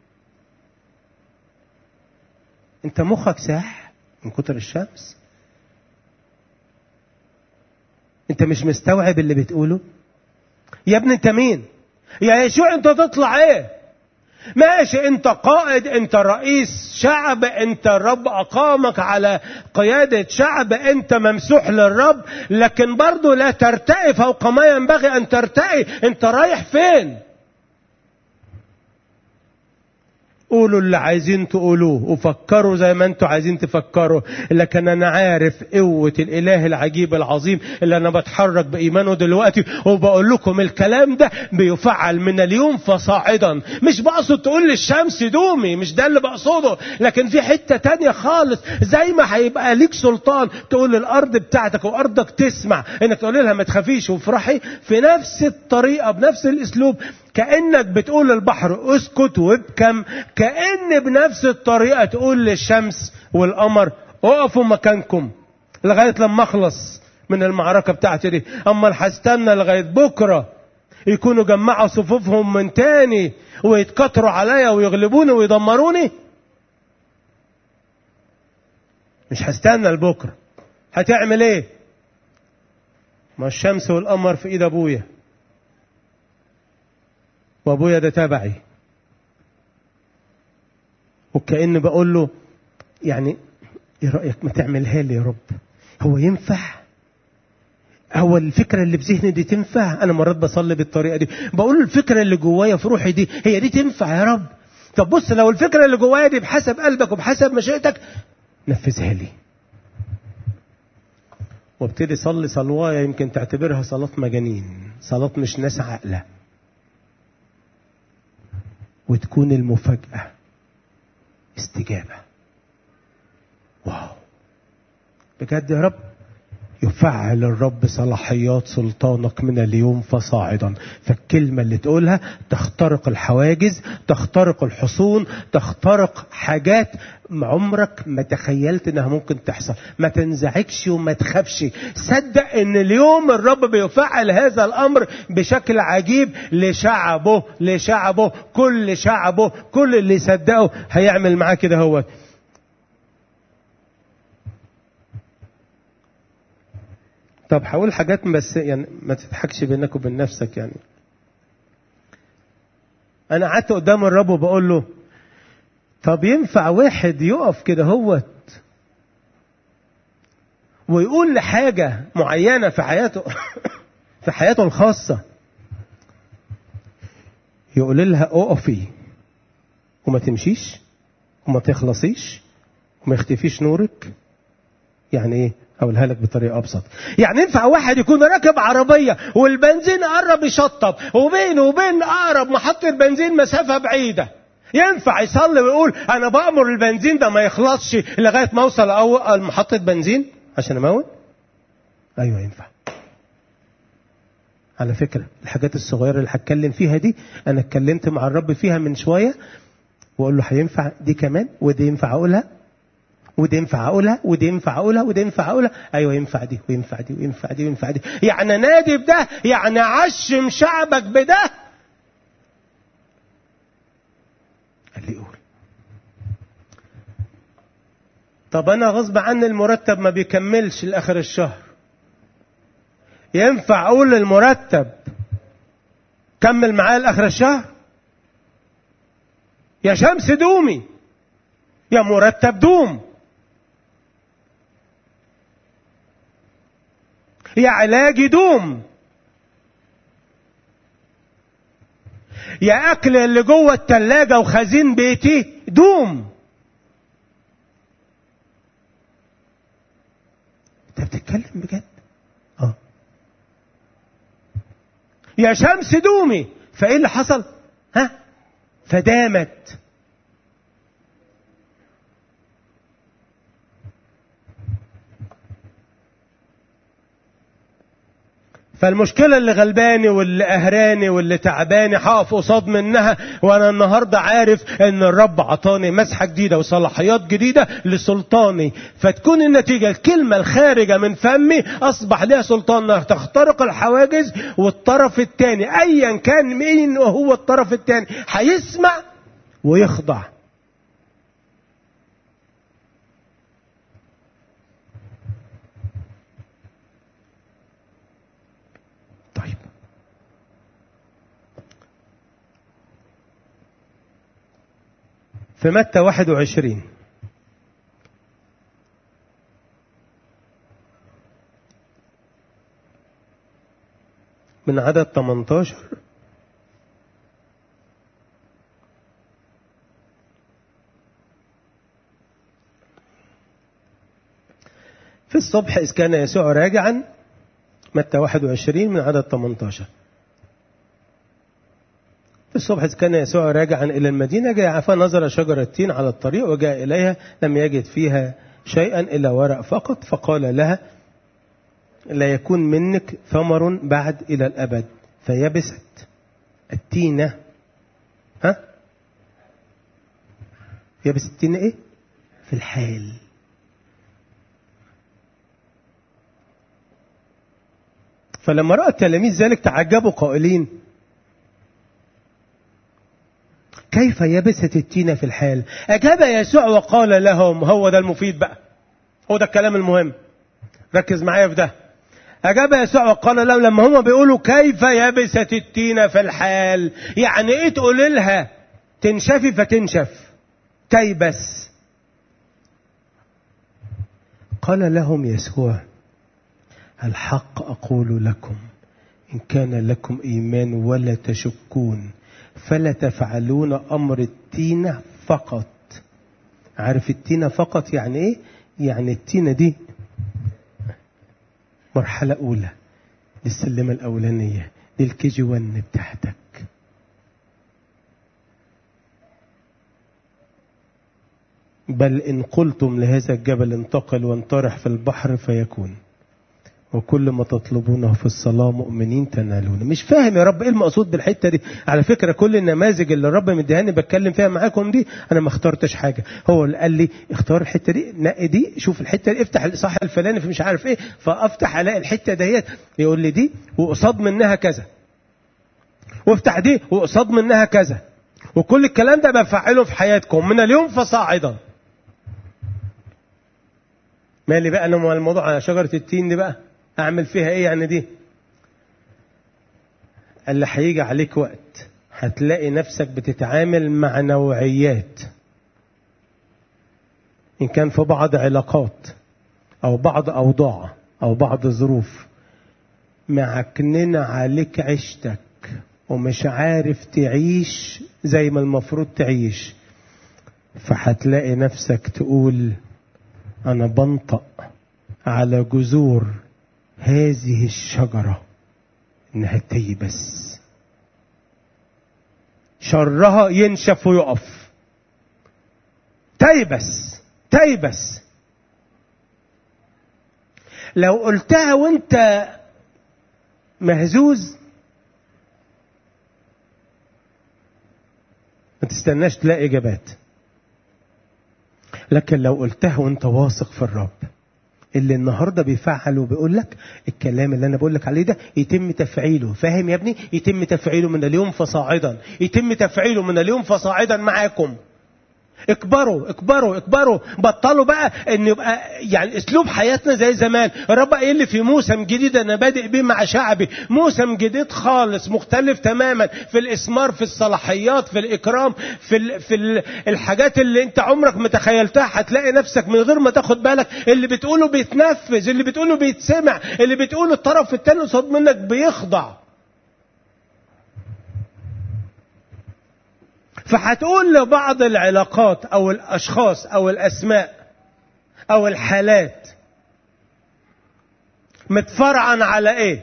انت مخك ساح من كتر الشمس انت مش مستوعب اللي بتقوله يا ابني انت مين يا يشوع انت تطلع ايه ماشي انت قائد انت رئيس شعب انت الرب اقامك على قيادة شعب انت ممسوح للرب لكن برضه لا ترتقي فوق ما ينبغي ان ترتقي انت رايح فين قولوا اللي عايزين تقولوه وفكروا زي ما انتوا عايزين تفكروا لكن انا عارف قوة الاله العجيب العظيم اللي انا بتحرك بايمانه دلوقتي وبقول لكم الكلام ده بيفعل من اليوم فصاعدا مش بقصد تقول للشمس دومي مش ده اللي بقصده لكن في حتة تانية خالص زي ما هيبقى ليك سلطان تقول للارض بتاعتك وارضك تسمع انك تقول لها ما تخافيش وافرحي في نفس الطريقة بنفس الاسلوب كأنك بتقول للبحر اسكت وابكم كأن بنفس الطريقة تقول للشمس والقمر اقفوا مكانكم لغاية لما اخلص من المعركة بتاعتي دي اما هستنى لغاية بكرة يكونوا جمعوا صفوفهم من تاني ويتكتروا عليا ويغلبوني ويدمروني مش هستنى لبكرة هتعمل ايه ما الشمس والقمر في ايد ابويا وابويا ده تبعي وكأن بقول له يعني ايه رأيك ما تعملها لي يا رب هو ينفع هو الفكرة اللي في ذهني دي تنفع انا مرات بصلي بالطريقة دي بقول له الفكرة اللي جوايا في روحي دي هي دي تنفع يا رب طب بص لو الفكرة اللي جوايا دي بحسب قلبك وبحسب مشيئتك نفذها لي وابتدي صلي صلوايا يمكن تعتبرها صلاة مجانين صلاة مش ناس عاقلة وتكون المفاجأة استجابة واو بجد يا رب يفعل الرب صلاحيات سلطانك من اليوم فصاعدا فالكلمة اللي تقولها تخترق الحواجز تخترق الحصون تخترق حاجات عمرك ما تخيلت انها ممكن تحصل ما تنزعجش وما تخافش صدق ان اليوم الرب بيفعل هذا الامر بشكل عجيب لشعبه لشعبه كل شعبه كل اللي صدقه هيعمل معاه كده هو طب هقول حاجات بس يعني ما تضحكش بينك وبين نفسك يعني انا قعدت قدام الرب وبقول له طب ينفع واحد يقف كده هوت ويقول لحاجة معينة في حياته في حياته الخاصة يقول لها اقفي وما تمشيش وما تخلصيش وما يختفيش نورك يعني ايه اقولها لك بطريقه ابسط يعني ينفع واحد يكون راكب عربيه والبنزين قرب يشطب وبينه وبين اقرب محطه بنزين مسافه بعيده ينفع يصلي ويقول انا بامر البنزين ده ما يخلصش لغايه ما اوصل اول محطه بنزين عشان اموت ايوه ينفع على فكره الحاجات الصغيره اللي هتكلم فيها دي انا اتكلمت مع الرب فيها من شويه واقول له هينفع دي كمان ودي ينفع اقولها ودي ينفع اقولها ودي ينفع اقولها ودي ينفع اقولها ايوه ينفع دي وينفع دي وينفع دي وينفع دي يعني نادي بده يعني عشم شعبك بده قال لي قول طب انا غصب عني المرتب ما بيكملش لاخر الشهر ينفع اقول المرتب كمل معايا لاخر الشهر يا شمس دومي يا مرتب دوم يا علاجي دوم يا اكل اللي جوه التلاجة وخزين بيتي دوم انت بتتكلم بجد اه يا شمس دومي فايه اللي حصل ها فدامت فالمشكلة اللي غلباني واللي قهراني واللي تعباني هقف قصاد منها وانا النهاردة عارف ان الرب عطاني مسحة جديدة وصلاحيات جديدة لسلطاني فتكون النتيجة الكلمة الخارجة من فمي اصبح لها سلطان انها تخترق الحواجز والطرف الثاني ايا كان مين هو الطرف الثاني هيسمع ويخضع طيب في متى 21 من عدد 18 في الصبح إذ كان يسوع راجعا متى 21 من عدد 18 في الصبح إذ كان يسوع راجعا إلى المدينة جاء فنظر شجرة تين على الطريق وجاء إليها لم يجد فيها شيئا إلا ورق فقط فقال لها لا يكون منك ثمر بعد إلى الأبد فيبست التينة ها يبست التينة إيه في الحال فلما رأى التلاميذ ذلك تعجبوا قائلين كيف يبست التين في الحال أجاب يسوع وقال لهم هو ده المفيد بقى هو ده الكلام المهم ركز معايا في ده أجاب يسوع وقال لهم لما هم بيقولوا كيف يبست التين في الحال يعني ايه تقول لها تنشفي فتنشف تيبس قال لهم يسوع الحق أقول لكم إن كان لكم إيمان ولا تشكون فلا تفعلون أمر التينة فقط عارف التينة فقط يعني إيه؟ يعني التينة دي مرحلة أولى للسلمة الأولانية دي الكي جي 1 بتاعتك بل إن قلتم لهذا الجبل انتقل وانطرح في البحر فيكون وكل ما تطلبونه في الصلاة مؤمنين تنالونه مش فاهم يا رب ايه المقصود بالحتة دي على فكرة كل النماذج اللي الرب مديهاني بتكلم فيها معاكم دي انا ما اخترتش حاجة هو اللي قال لي اختار الحتة دي نقي دي شوف الحتة دي افتح الصح الفلاني في مش عارف ايه فافتح الاقي الحتة ديت يقول لي دي وقصاد منها كذا وافتح دي وقصاد منها كذا وكل الكلام ده بفعله في حياتكم من اليوم فصاعدا مالي بقى انا الموضوع على شجرة التين دي بقى اعمل فيها ايه يعني دي اللي هيجي عليك وقت هتلاقي نفسك بتتعامل مع نوعيات ان كان في بعض علاقات او بعض اوضاع او بعض ظروف معكننة عليك عيشتك ومش عارف تعيش زي ما المفروض تعيش فهتلاقي نفسك تقول انا بنطق على جذور هذه الشجرة انها تيبس شرها ينشف ويقف تيبس تيبس لو قلتها وانت مهزوز ما تستناش تلاقي اجابات لكن لو قلتها وانت واثق في الرب اللي النهارده بيفعل وبيقول لك الكلام اللي انا بقول لك عليه ده يتم تفعيله فاهم يا ابني يتم تفعيله من اليوم فصاعدا يتم تفعيله من اليوم فصاعدا معاكم اكبروا اكبروا اكبروا بطلوا بقى ان يبقى يعني اسلوب حياتنا زي زمان الرب قايل لي في موسم جديد انا بادئ بيه مع شعبي موسم جديد خالص مختلف تماما في الاسمار في الصلاحيات في الاكرام في ال في ال الحاجات اللي انت عمرك ما تخيلتها هتلاقي نفسك من غير ما تاخد بالك اللي بتقوله بيتنفذ اللي بتقوله بيتسمع اللي بتقوله الطرف التاني قصاد منك بيخضع فهتقول لبعض العلاقات او الاشخاص او الاسماء او الحالات متفرعن على ايه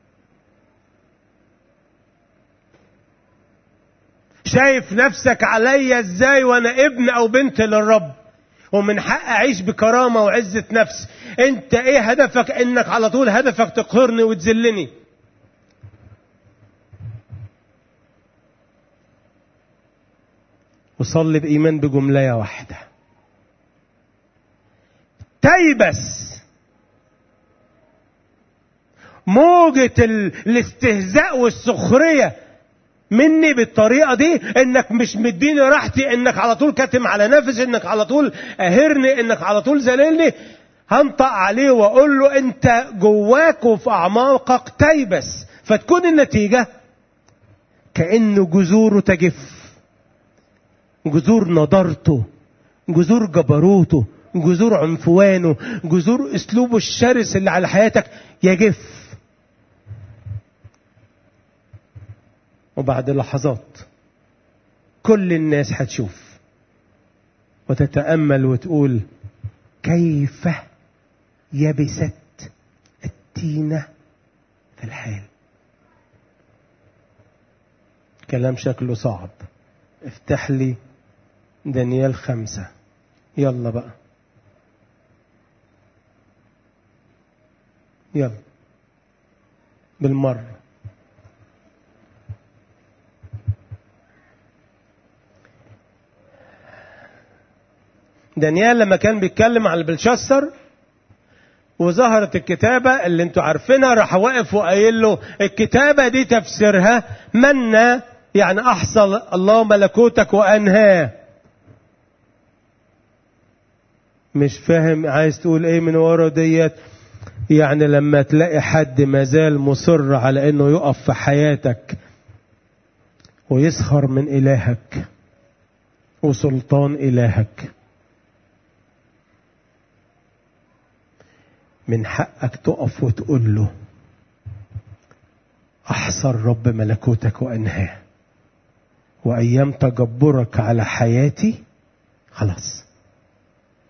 شايف نفسك عليا ازاي وانا ابن او بنت للرب ومن حق اعيش بكرامه وعزه نفس انت ايه هدفك انك على طول هدفك تقهرني وتذلني وصلي بإيمان بجملة واحدة تيبس موجة الاستهزاء والسخرية مني بالطريقة دي انك مش مديني راحتي انك على طول كاتم على نفسي انك على طول قاهرني انك على طول ذليلني هنطق عليه واقول له انت جواك وفي اعماقك تيبس فتكون النتيجة كأنه جذوره تجف جذور نضارته جذور جبروته جذور عنفوانه جذور اسلوبه الشرس اللي على حياتك يجف وبعد لحظات كل الناس هتشوف وتتامل وتقول كيف يبست التينه في الحال كلام شكله صعب افتح لي دانيال خمسة يلا بقى يلا بالمرة دانيال لما كان بيتكلم على بلشسر وظهرت الكتابة اللي انتوا عارفينها راح واقف وقايل له الكتابة دي تفسيرها منا يعني أحصل الله ملكوتك وأنهاه مش فاهم عايز تقول ايه من ورا ديت يعني لما تلاقي حد مازال مصر على انه يقف في حياتك ويسخر من الهك وسلطان الهك من حقك تقف وتقول له احصى الرب ملكوتك وانهاه وايام تجبرك على حياتي خلاص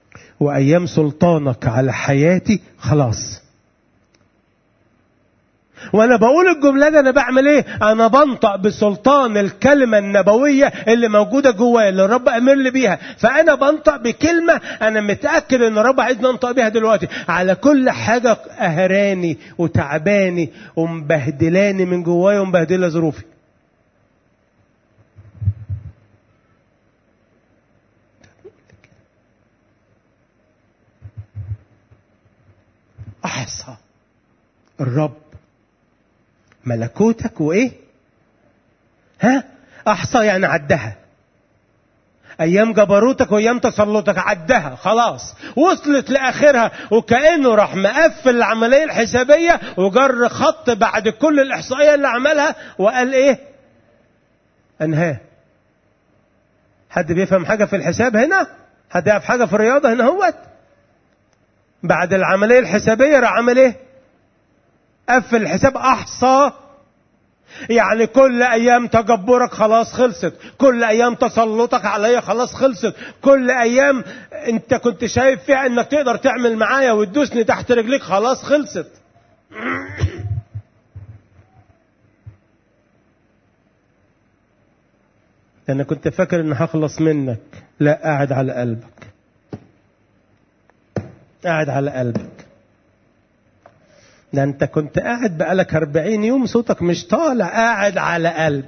وايام سلطانك على حياتي خلاص وانا بقول الجمله دي انا بعمل ايه انا بنطق بسلطان الكلمه النبويه اللي موجوده جوايا اللي الرب امر لي بيها فانا بنطق بكلمه انا متاكد ان الرب عايزني انطق بيها دلوقتي على كل حاجه قهراني وتعباني ومبهدلاني من جوايا ومبهدله ظروفي احصى الرب ملكوتك وايه ها احصى يعني عدها ايام جبروتك وايام تسلطك عدها خلاص وصلت لاخرها وكانه راح مقفل العمليه الحسابيه وجر خط بعد كل الاحصائيه اللي عملها وقال ايه انهاه حد بيفهم حاجه في الحساب هنا حد يعرف حاجه في الرياضه هنا هوت بعد العمليه الحسابيه راح عمل ايه قفل الحساب احصى يعني كل ايام تجبرك خلاص خلصت كل ايام تسلطك عليا خلاص خلصت كل ايام انت كنت شايف فيها انك تقدر تعمل معايا وتدوسني تحت رجليك خلاص خلصت انا كنت فاكر ان هخلص منك لا قاعد على قلبك قاعد على قلبك ده انت كنت قاعد بقالك أربعين يوم صوتك مش طالع قاعد على قلبك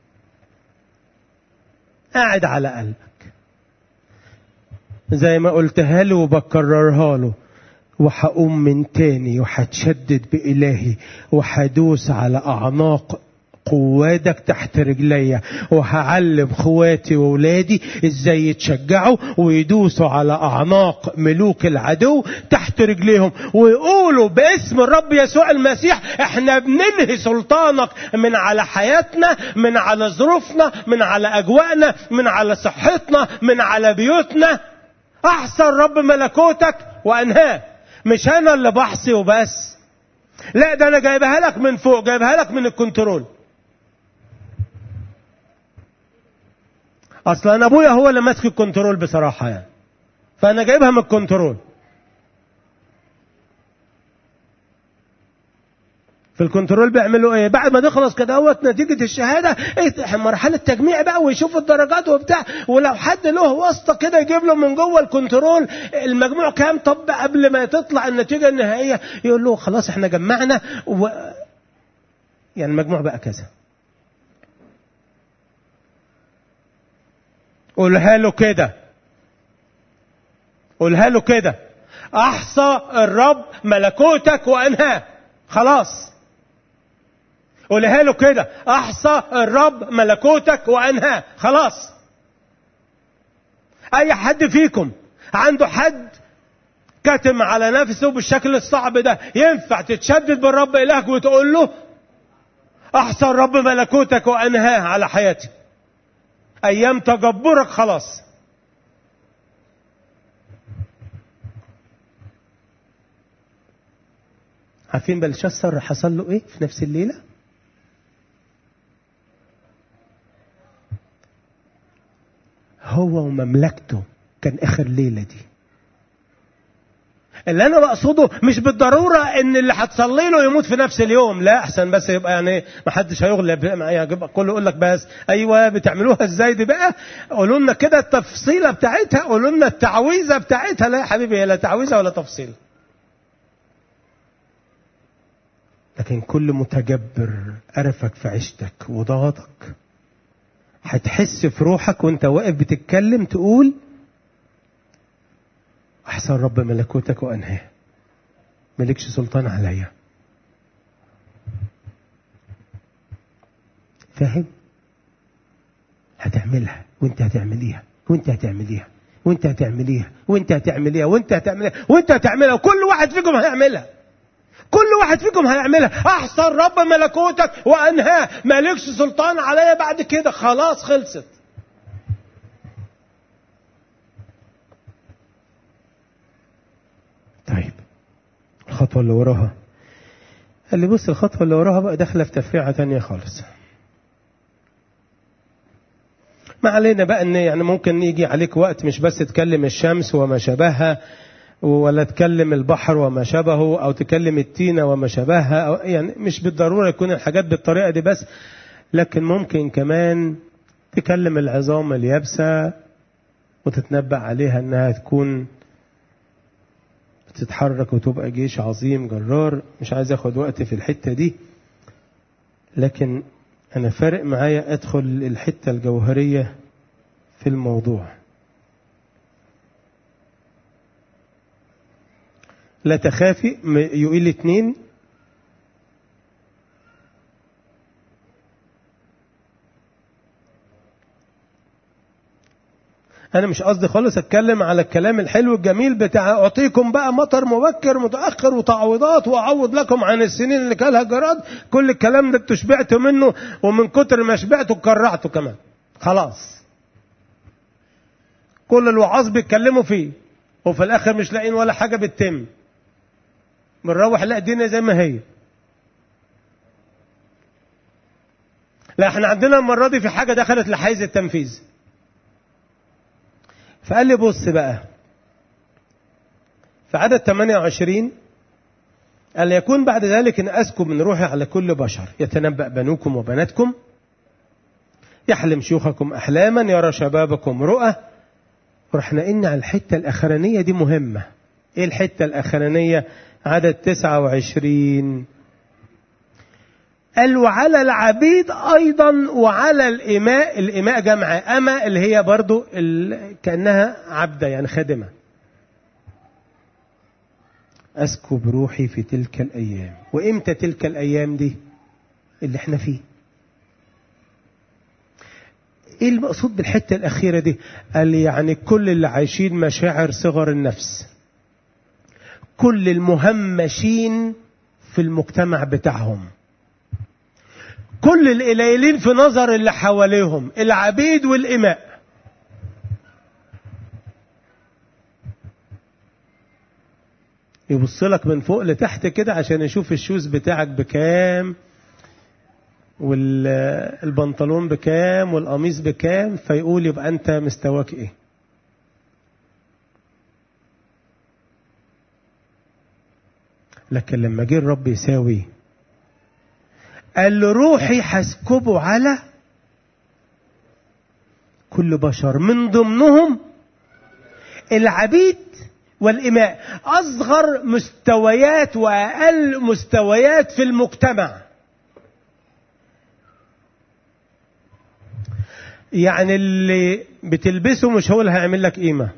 قاعد على قلبك زي ما قلتها له وبكررها له وهقوم من تاني وهتشدد بإلهي وهدوس على أعناق قوادك تحت رجليا وهعلم خواتي وولادي ازاي يتشجعوا ويدوسوا على اعناق ملوك العدو تحت رجليهم ويقولوا باسم الرب يسوع المسيح احنا بننهي سلطانك من على حياتنا من على ظروفنا من على اجواءنا من على صحتنا من على بيوتنا احصى الرب ملكوتك وانهاه مش انا اللي بحصي وبس لا ده انا جايبها لك من فوق جايبها لك من الكنترول اصلا انا ابويا هو اللي ماسك الكنترول بصراحه يعني فانا جايبها من الكنترول في الكنترول بيعملوا ايه بعد ما نخلص كده اهوت نتيجه الشهاده ايه مرحله تجميع بقى ويشوفوا الدرجات وبتاع ولو حد له واسطه كده يجيب له من جوه الكنترول المجموع كام طب قبل ما تطلع النتيجه النهائيه يقول له خلاص احنا جمعنا و... يعني المجموع بقى كذا قولها له كده قولها له كده احصى الرب ملكوتك وانهاه خلاص قولها له كده احصى الرب ملكوتك وانهاه خلاص اي حد فيكم عنده حد كتم على نفسه بالشكل الصعب ده ينفع تتشدد بالرب الهك وتقول له احصى الرب ملكوتك وانهاه على حياتي ايام تجبرك خلاص عارفين بلشسر حصل له ايه في نفس الليله هو ومملكته كان اخر ليله دي اللي انا بقصده مش بالضروره ان اللي هتصلي له يموت في نفس اليوم لا احسن بس يبقى يعني ما حدش هيغلب يبقى كله يقول لك بس ايوه بتعملوها ازاي دي بقى قولوا لنا كده التفصيله بتاعتها قولوا لنا التعويذه بتاعتها لا يا حبيبي هي لا تعويذه ولا تفصيل لكن كل متجبر قرفك في عيشتك وضغطك هتحس في روحك وانت واقف بتتكلم تقول أحسن رب ملكوتك وأنهاه ملكش سلطان عليا فاهم هتعملها وانت هتعمليها وانت هتعمليها وانت هتعمليها وانت هتعمليها وانت هتعمليها وانت هتعملها وكل واحد فيكم هيعملها كل واحد فيكم هيعملها احسن رب ملكوتك وانهاه مالكش سلطان عليا بعد كده خلاص خلصت طيب الخطوة اللي وراها قال لي بص الخطوة اللي وراها بقى داخلة في تفريعة تانية خالص ما علينا بقى ان يعني ممكن يجي عليك وقت مش بس تكلم الشمس وما شابهها ولا تكلم البحر وما شبهه او تكلم التينة وما شبهها أو يعني مش بالضرورة يكون الحاجات بالطريقة دي بس لكن ممكن كمان تكلم العظام اليابسة وتتنبأ عليها انها تكون تتحرك وتبقى جيش عظيم جرار مش عايز اخد وقت في الحتة دي لكن انا فارق معايا ادخل الحتة الجوهرية في الموضوع لا تخافي يقول اتنين انا مش قصدي خالص اتكلم على الكلام الحلو الجميل بتاع اعطيكم بقى مطر مبكر متاخر وتعويضات واعوض لكم عن السنين اللي كلها جراد كل الكلام ده انتوا شبعتوا منه ومن كتر ما شبعتوا كرعتوا كمان خلاص كل الوعاظ بيتكلموا فيه وفي الاخر مش لاقيين ولا حاجه بتتم بنروح نلاقي الدنيا زي ما هي لا احنا عندنا المره دي في حاجه دخلت لحيز التنفيذ فقال لي بص بقى في عدد 28 قال يكون بعد ذلك ان اسكب من روحي على كل بشر يتنبأ بنوكم وبناتكم يحلم شيوخكم احلاما يرى شبابكم رؤى ورحنا قلنا على الحته الاخرانيه دي مهمه ايه الحته الاخرانيه عدد 29 قال وعلى العبيد ايضا وعلى الاماء الاماء جمع اما اللي هي برضو كانها عبده يعني خادمه اسكب روحي في تلك الايام وامتى تلك الايام دي اللي احنا فيه ايه المقصود بالحته الاخيره دي قال يعني كل اللي عايشين مشاعر صغر النفس كل المهمشين في المجتمع بتاعهم كل القليلين في نظر اللي حواليهم العبيد والإماء يبص لك من فوق لتحت كده عشان يشوف الشوز بتاعك بكام والبنطلون بكام والقميص بكام فيقول يبقى انت مستواك ايه لكن لما جه الرب يساوي قال له روحي هسكبه على كل بشر من ضمنهم العبيد والإماء أصغر مستويات وأقل مستويات في المجتمع يعني اللي بتلبسه مش هو اللي هيعمل لك قيمة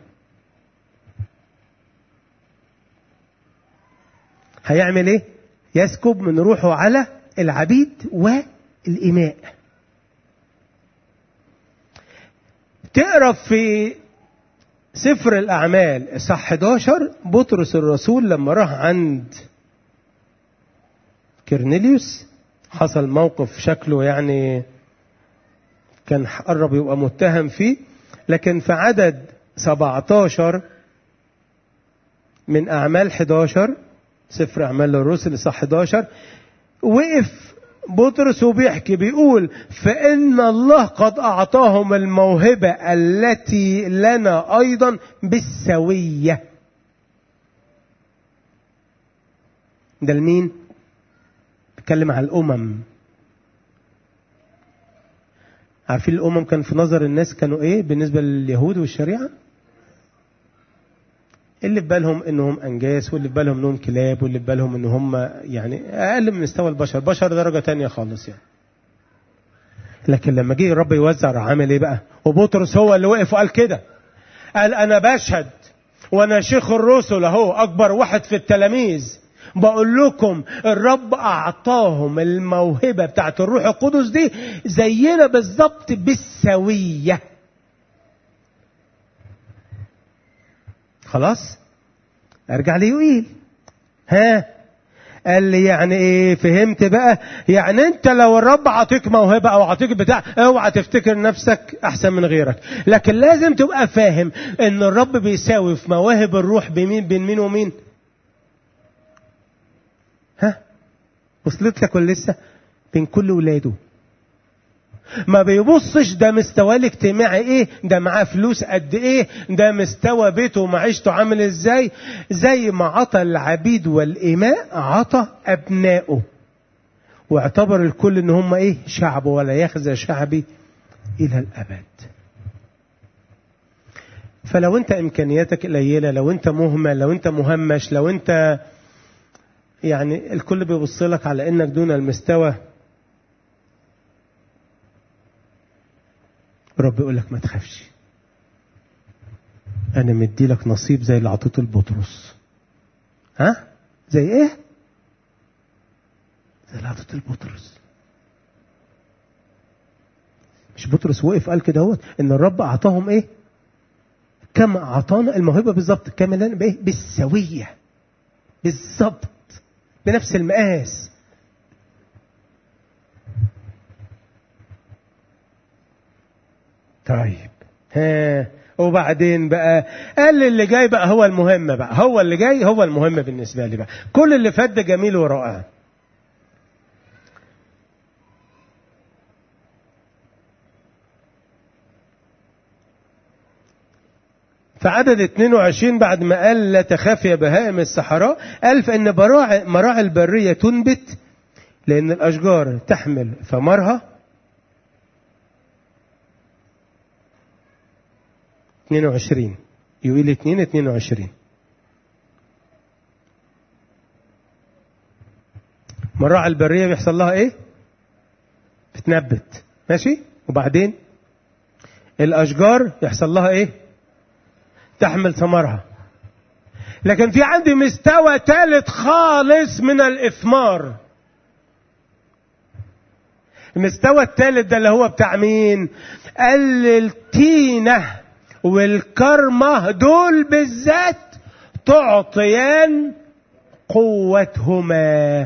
هيعمل ايه يسكب من روحه على العبيد والإماء تقرا في سفر الأعمال صح 11 بطرس الرسول لما راح عند كرنيليوس حصل موقف شكله يعني كان قرب يبقى متهم فيه لكن في عدد 17 من أعمال 11 سفر أعمال الرسل صح 11 وقف بطرس وبيحكي بيقول فإن الله قد أعطاهم الموهبة التي لنا أيضا بالسوية ده لمين؟ بيتكلم على الأمم عارفين الأمم كان في نظر الناس كانوا إيه بالنسبة لليهود والشريعة؟ اللي في بالهم انهم انجاس واللي في بالهم انهم كلاب واللي في بالهم ان هم يعني اقل من مستوى البشر بشر درجه تانية خالص يعني لكن لما جه الرب يوزع راح عامل ايه بقى وبطرس هو اللي وقف وقال كده قال انا بشهد وانا شيخ الرسل اهو اكبر واحد في التلاميذ بقول لكم الرب اعطاهم الموهبه بتاعت الروح القدس دي زينا بالظبط بالسويه خلاص ارجع ليوئيل ها قال لي يعني ايه فهمت بقى يعني انت لو الرب عطيك موهبه او عطيك بتاع اوعى تفتكر نفسك احسن من غيرك لكن لازم تبقى فاهم ان الرب بيساوي في مواهب الروح بمين بين مين ومين ها وصلت لك ولا لسه بين كل ولاده ما بيبصش ده مستواه الاجتماعي ايه ده معاه فلوس قد ايه ده مستوى بيته ومعيشته عامل ازاي زي ما عطى العبيد والإماء عطى أبنائه واعتبر الكل ان هم ايه شعبه ولا يخزى شعبي الى الابد فلو انت امكانياتك قليله لو انت مهمل لو انت مهمش لو انت يعني الكل بيبص لك على انك دون المستوى رب يقول لك ما تخافش انا مدي لك نصيب زي اللي اعطيته لبطرس ها زي ايه زي اللي اعطيته لبطرس مش بطرس وقف قال كده هو ان الرب اعطاهم ايه كما اعطانا الموهبه بالظبط كما لنا بايه بالسويه بالظبط بنفس المقاس طيب ها وبعدين بقى قال اللي جاي بقى هو المهم بقى هو اللي جاي هو المهم بالنسبه لي بقى كل اللي فات ده جميل ورائع فعدد 22 بعد ما قال لا تخاف يا بهائم الصحراء قال فإن براعي مراعي البرية تنبت لأن الأشجار تحمل ثمرها 22 يقول 2 22 مراعي البرية بيحصل لها ايه؟ بتنبت ماشي؟ وبعدين الأشجار يحصل لها ايه؟ تحمل ثمرها لكن في عندي مستوى ثالث خالص من الإثمار المستوى الثالث ده اللي هو بتاع مين قال التينة والكرمة دول بالذات تعطيان قوتهما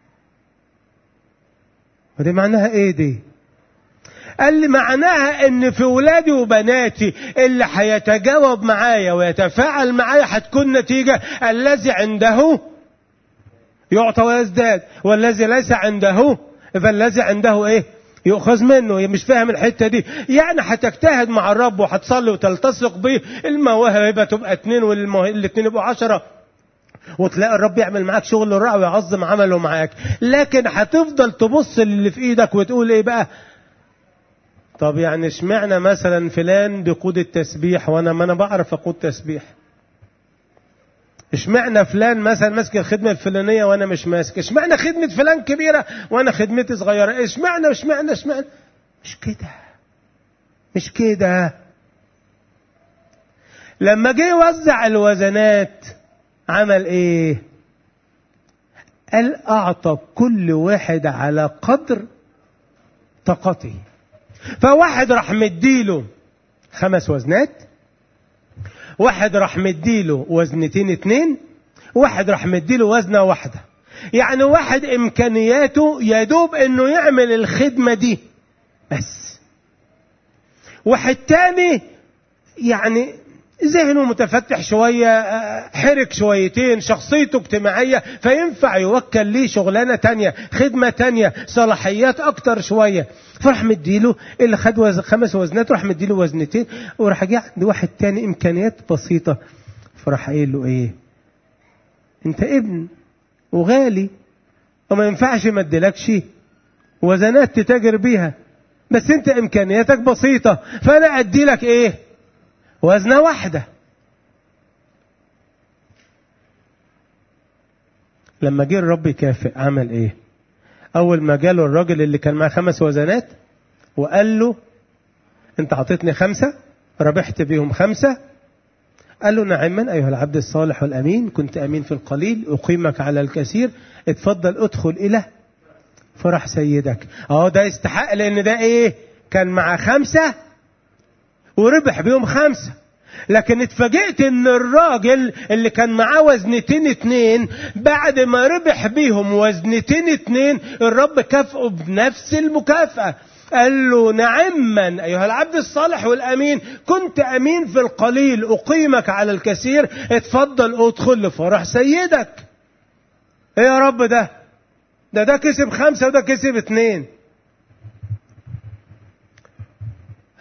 ودي معناها ايه دي قال لي معناها ان في ولادي وبناتي اللي هيتجاوب معايا ويتفاعل معايا هتكون نتيجة الذي عنده يعطى ويزداد والذي ليس عنده فالذي عنده ايه يؤخذ منه مش فاهم الحتة دي يعني هتجتهد مع الرب وهتصلي وتلتصق بيه المواهب تبقى اتنين والاتنين يبقوا عشرة وتلاقي الرب يعمل معاك شغل رائع ويعظم عمله معاك لكن هتفضل تبص اللي في ايدك وتقول ايه بقى طب يعني اشمعنى مثلا فلان بيقود التسبيح وانا ما انا بعرف اقود تسبيح اشمعنى فلان مثلا ماسك الخدمه الفلانيه وانا مش ماسك اشمعنى خدمه فلان كبيره وانا خدمتي صغيره اشمعنى اشمعنى اشمعنى مش كده مش كده لما جه يوزع الوزنات عمل ايه قال اعطى كل واحد على قدر طاقته فواحد راح مديله خمس وزنات واحد راح مديله وزنتين اتنين واحد راح مديله وزنة واحدة يعني واحد امكانياته يدوب انه يعمل الخدمة دي بس واحد تاني يعني ذهنه متفتح شوية حرك شويتين شخصيته اجتماعية فينفع يوكل ليه شغلانة تانية خدمة تانية صلاحيات أكتر شوية فراح مديله اللي خد وز... خمس وزنات راح مديله وزنتين وراح جه عند واحد تاني إمكانيات بسيطة فراح قايل له إيه أنت ابن وغالي وما ينفعش ما اديلكش وزنات تتاجر بيها بس انت امكانياتك بسيطة فانا ادي لك ايه وزنة واحدة لما جه الرب يكافئ عمل ايه اول ما جاله الراجل اللي كان معاه خمس وزنات وقال له انت عطيتني خمسة ربحت بيهم خمسة قال له نعما ايها العبد الصالح والامين كنت امين في القليل اقيمك على الكثير اتفضل ادخل الى فرح سيدك اهو ده يستحق لان ده ايه كان مع خمسة وربح بيهم خمسة لكن اتفاجئت ان الراجل اللي كان معاه وزنتين اتنين بعد ما ربح بيهم وزنتين اتنين الرب كافئه بنفس المكافأة قال له نعما ايها العبد الصالح والامين كنت امين في القليل اقيمك على الكثير اتفضل ادخل لفرح سيدك ايه يا رب ده ده ده كسب خمسة وده كسب اتنين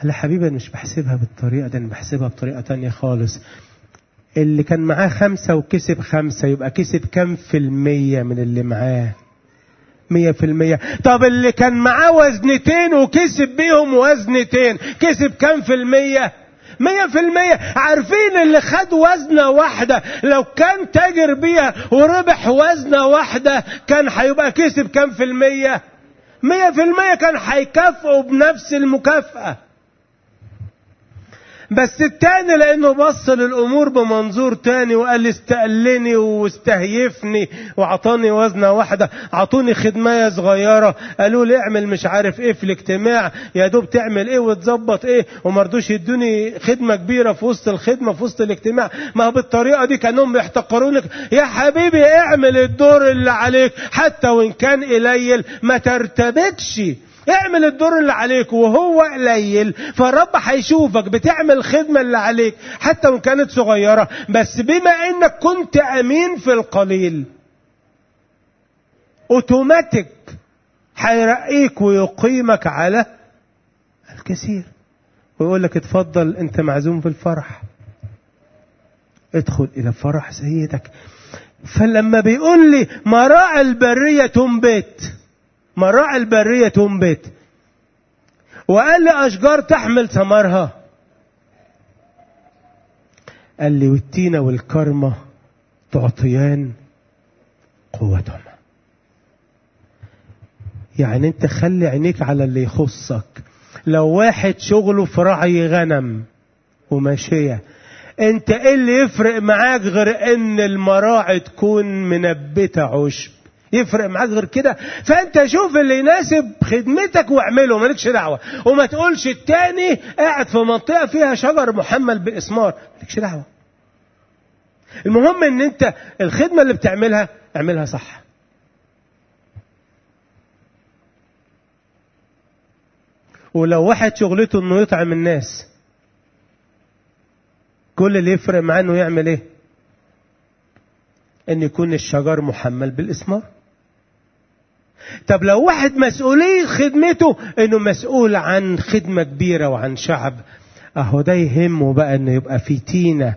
قال لي حبيبي أنا مش بحسبها بالطريقة دي أنا بحسبها بطريقة تانية خالص اللي كان معاه خمسة وكسب خمسة يبقى كسب كام في المية من اللي معاه مية في المية طب اللي كان معاه وزنتين وكسب بيهم وزنتين كسب كام في المية مية في المية عارفين اللي خد وزنة واحدة لو كان تاجر بيها وربح وزنة واحدة كان هيبقى كسب كام في المية مية في المية كان هيكافئه بنفس المكافأة بس التاني لانه بص للامور بمنظور تاني وقال استقلني واستهيفني وعطاني وزنه واحده عطوني خدمايه صغيره قالوا لي اعمل مش عارف ايه في الاجتماع يا دوب تعمل ايه وتظبط ايه ومرضوش يدوني خدمه كبيره في وسط الخدمه في وسط الاجتماع ما هو بالطريقه دي كانهم بيحتقرونك يا حبيبي اعمل الدور اللي عليك حتى وان كان قليل ما ترتبكش اعمل الدور اللي عليك وهو قليل فالرب هيشوفك بتعمل الخدمة اللي عليك حتى وان كانت صغيرة بس بما انك كنت امين في القليل اوتوماتيك هيرقيك ويقيمك على الكثير ويقول لك اتفضل انت معزوم في الفرح ادخل الى فرح سيدك فلما بيقول لي مراعي البرية تنبت مراعي البرية تنبت وقال لي أشجار تحمل ثمرها قال لي والتينة والكرمة تعطيان قوتهم يعني انت خلي عينيك على اللي يخصك لو واحد شغله في رعي غنم وماشية انت ايه اللي يفرق معاك غير ان المراعي تكون منبتة عشب يفرق معاك غير كده فانت شوف اللي يناسب خدمتك واعمله مالكش دعوه وما تقولش التاني قاعد في منطقه فيها شجر محمل باسمار مالكش دعوه المهم ان انت الخدمه اللي بتعملها اعملها صح ولو واحد شغلته انه يطعم الناس كل اللي يفرق معاه انه يعمل ايه ان يكون الشجر محمل بالاسمار طب لو واحد مسؤولية خدمته انه مسؤول عن خدمة كبيرة وعن شعب اهو ده يهمه بقى انه يبقى في تينة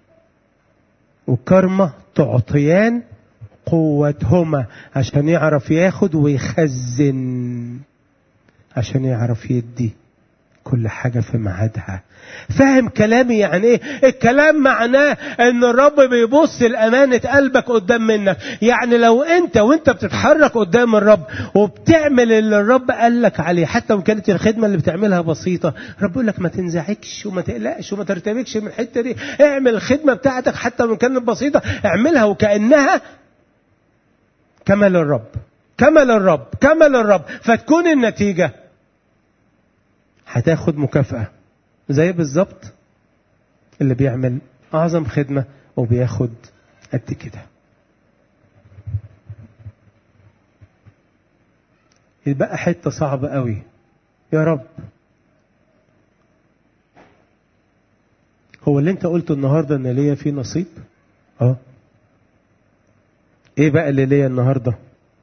وكرمة تعطيان قوتهما عشان يعرف ياخد ويخزن عشان يعرف يدي كل حاجة في ميعادها فاهم كلامي يعني ايه الكلام معناه ان الرب بيبص لأمانة قلبك قدام منك يعني لو انت وانت بتتحرك قدام الرب وبتعمل اللي الرب قال لك عليه حتى وان كانت الخدمة اللي بتعملها بسيطة رب يقول لك ما تنزعجش وما تقلقش وما ترتبكش من الحتة دي اعمل الخدمة بتاعتك حتى وان كانت بسيطة اعملها وكأنها كمل الرب كمل الرب كمل الرب فتكون النتيجه هتاخد مكافأة زي بالظبط اللي بيعمل أعظم خدمة وبياخد قد كده يبقى حتة صعبة قوي يا رب هو اللي انت قلته النهاردة ان ليا فيه نصيب اه ايه بقى اللي ليا النهارده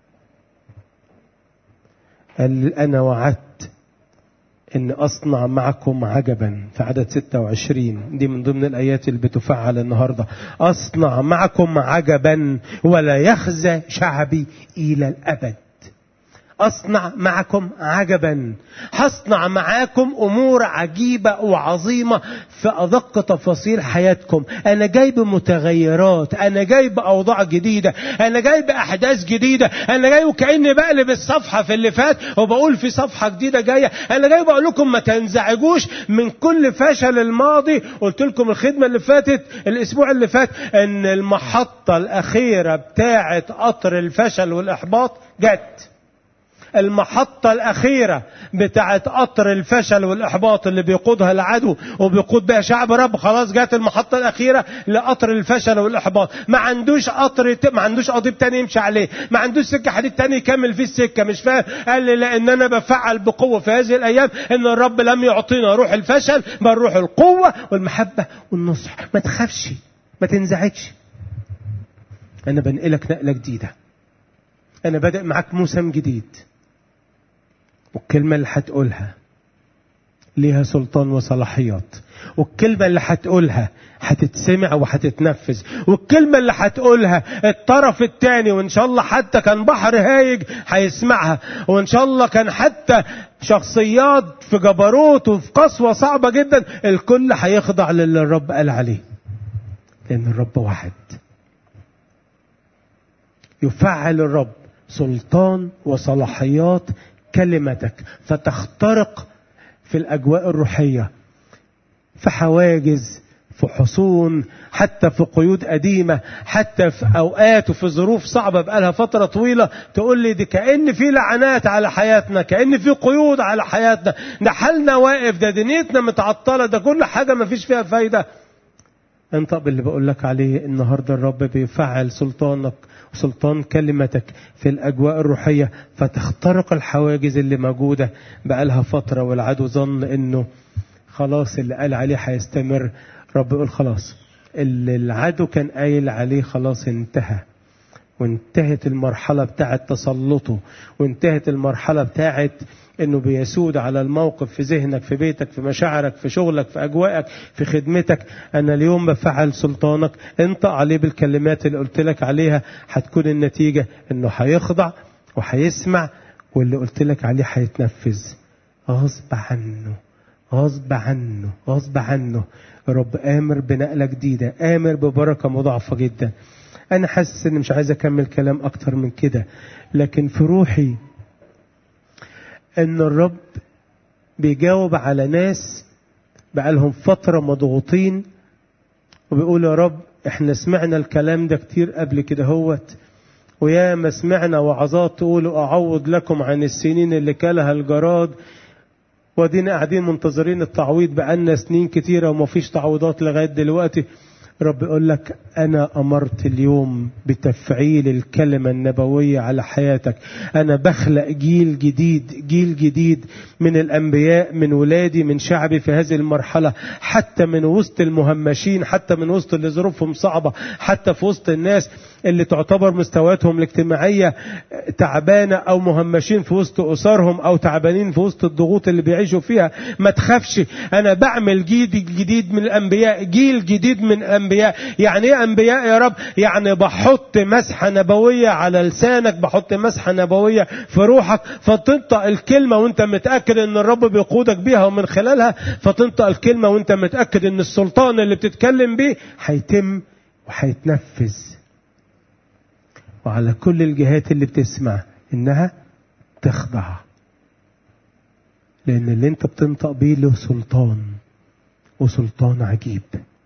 قال انا وعدت ان اصنع معكم عجبا في عدد 26 دي من ضمن الايات اللي بتفعل النهارده اصنع معكم عجبا ولا يخزى شعبي الى الابد اصنع معكم عجبا هصنع معاكم امور عجيبه وعظيمه في ادق تفاصيل حياتكم انا جايب متغيرات انا جايب اوضاع جديده انا جايب احداث جديده انا جاي وكاني بقلب الصفحه في اللي فات وبقول في صفحه جديده جايه انا جاي بقول لكم ما تنزعجوش من كل فشل الماضي قلت لكم الخدمه اللي فاتت الاسبوع اللي فات ان المحطه الاخيره بتاعه قطر الفشل والاحباط جت المحطة الأخيرة بتاعت قطر الفشل والإحباط اللي بيقودها العدو وبيقود بها شعب رب خلاص جات المحطة الأخيرة لقطر الفشل والإحباط ما عندوش قطر ما عندوش قضيب تاني يمشي عليه ما عندوش سكة حديد تاني يكمل فيه السكة مش فاهم قال لي لأن أنا بفعل بقوة في هذه الأيام إن الرب لم يعطينا روح الفشل بل روح القوة والمحبة والنصح ما تخافش ما تنزعجش أنا بنقلك نقلة جديدة أنا بادئ معاك موسم جديد والكلمة اللي هتقولها ليها سلطان وصلاحيات والكلمة اللي هتقولها هتتسمع وهتتنفذ والكلمة اللي هتقولها الطرف الثاني وإن شاء الله حتى كان بحر هايج هيسمعها وإن شاء الله كان حتى شخصيات في جبروت وفي قسوة صعبة جدا الكل هيخضع للي الرب قال عليه لأن الرب واحد يفعل الرب سلطان وصلاحيات كلمتك فتخترق في الأجواء الروحية في حواجز في حصون حتى في قيود قديمة حتى في أوقات وفي ظروف صعبة بقالها فترة طويلة تقول لي دي كأن في لعنات على حياتنا كأن في قيود على حياتنا ده حالنا واقف ده دنيتنا متعطلة ده كل حاجة ما فيش فيها فايدة انطق باللي بقول لك عليه النهاردة الرب بيفعل سلطانك وسلطان كلمتك في الأجواء الروحية فتخترق الحواجز اللي موجودة بقالها فترة والعدو ظن انه خلاص اللي قال عليه هيستمر رب يقول خلاص اللي العدو كان قايل عليه خلاص انتهى وانتهت المرحلة بتاعة تسلطه وانتهت المرحلة بتاعة انه بيسود على الموقف في ذهنك في بيتك في مشاعرك في شغلك في اجواءك في خدمتك انا اليوم بفعل سلطانك انطق عليه بالكلمات اللي قلت لك عليها هتكون النتيجة انه هيخضع وهيسمع واللي قلت لك عليه هيتنفذ غصب عنه غصب عنه غصب عنه رب آمر بنقلة جديدة آمر ببركة مضاعفة جدا أنا حاسس إني مش عايز أكمل كلام أكتر من كده لكن في روحي إن الرب بيجاوب على ناس بقالهم فترة مضغوطين وبيقول يا رب احنا سمعنا الكلام ده كتير قبل كده هوت ويا ما سمعنا وعظات تقولوا أعوض لكم عن السنين اللي كلها الجراد ودينا قاعدين منتظرين التعويض بقالنا سنين كتيرة وما فيش تعويضات لغاية دلوقتي رب يقول لك أنا أمرت اليوم بتفعيل الكلمة النبوية على حياتك أنا بخلق جيل جديد جيل جديد من الأنبياء من ولادي من شعبي في هذه المرحلة حتى من وسط المهمشين حتى من وسط اللي ظروفهم صعبة حتى في وسط الناس اللي تعتبر مستوياتهم الاجتماعية تعبانة أو مهمشين في وسط أسرهم أو تعبانين في وسط الضغوط اللي بيعيشوا فيها ما تخافش أنا بعمل جيل جديد من الأنبياء جيل جديد من الأنبياء يعني إيه أنبياء يا رب يعني بحط مسحة نبوية على لسانك بحط مسحة نبوية في روحك فتنطق الكلمة وانت متأكد ان الرب بيقودك بيها ومن خلالها فتنطق الكلمة وانت متأكد ان السلطان اللي بتتكلم بيه هيتم وهيتنفذ وعلى كل الجهات اللي بتسمع انها تخضع لان اللي انت بتنطق بيه له سلطان وسلطان عجيب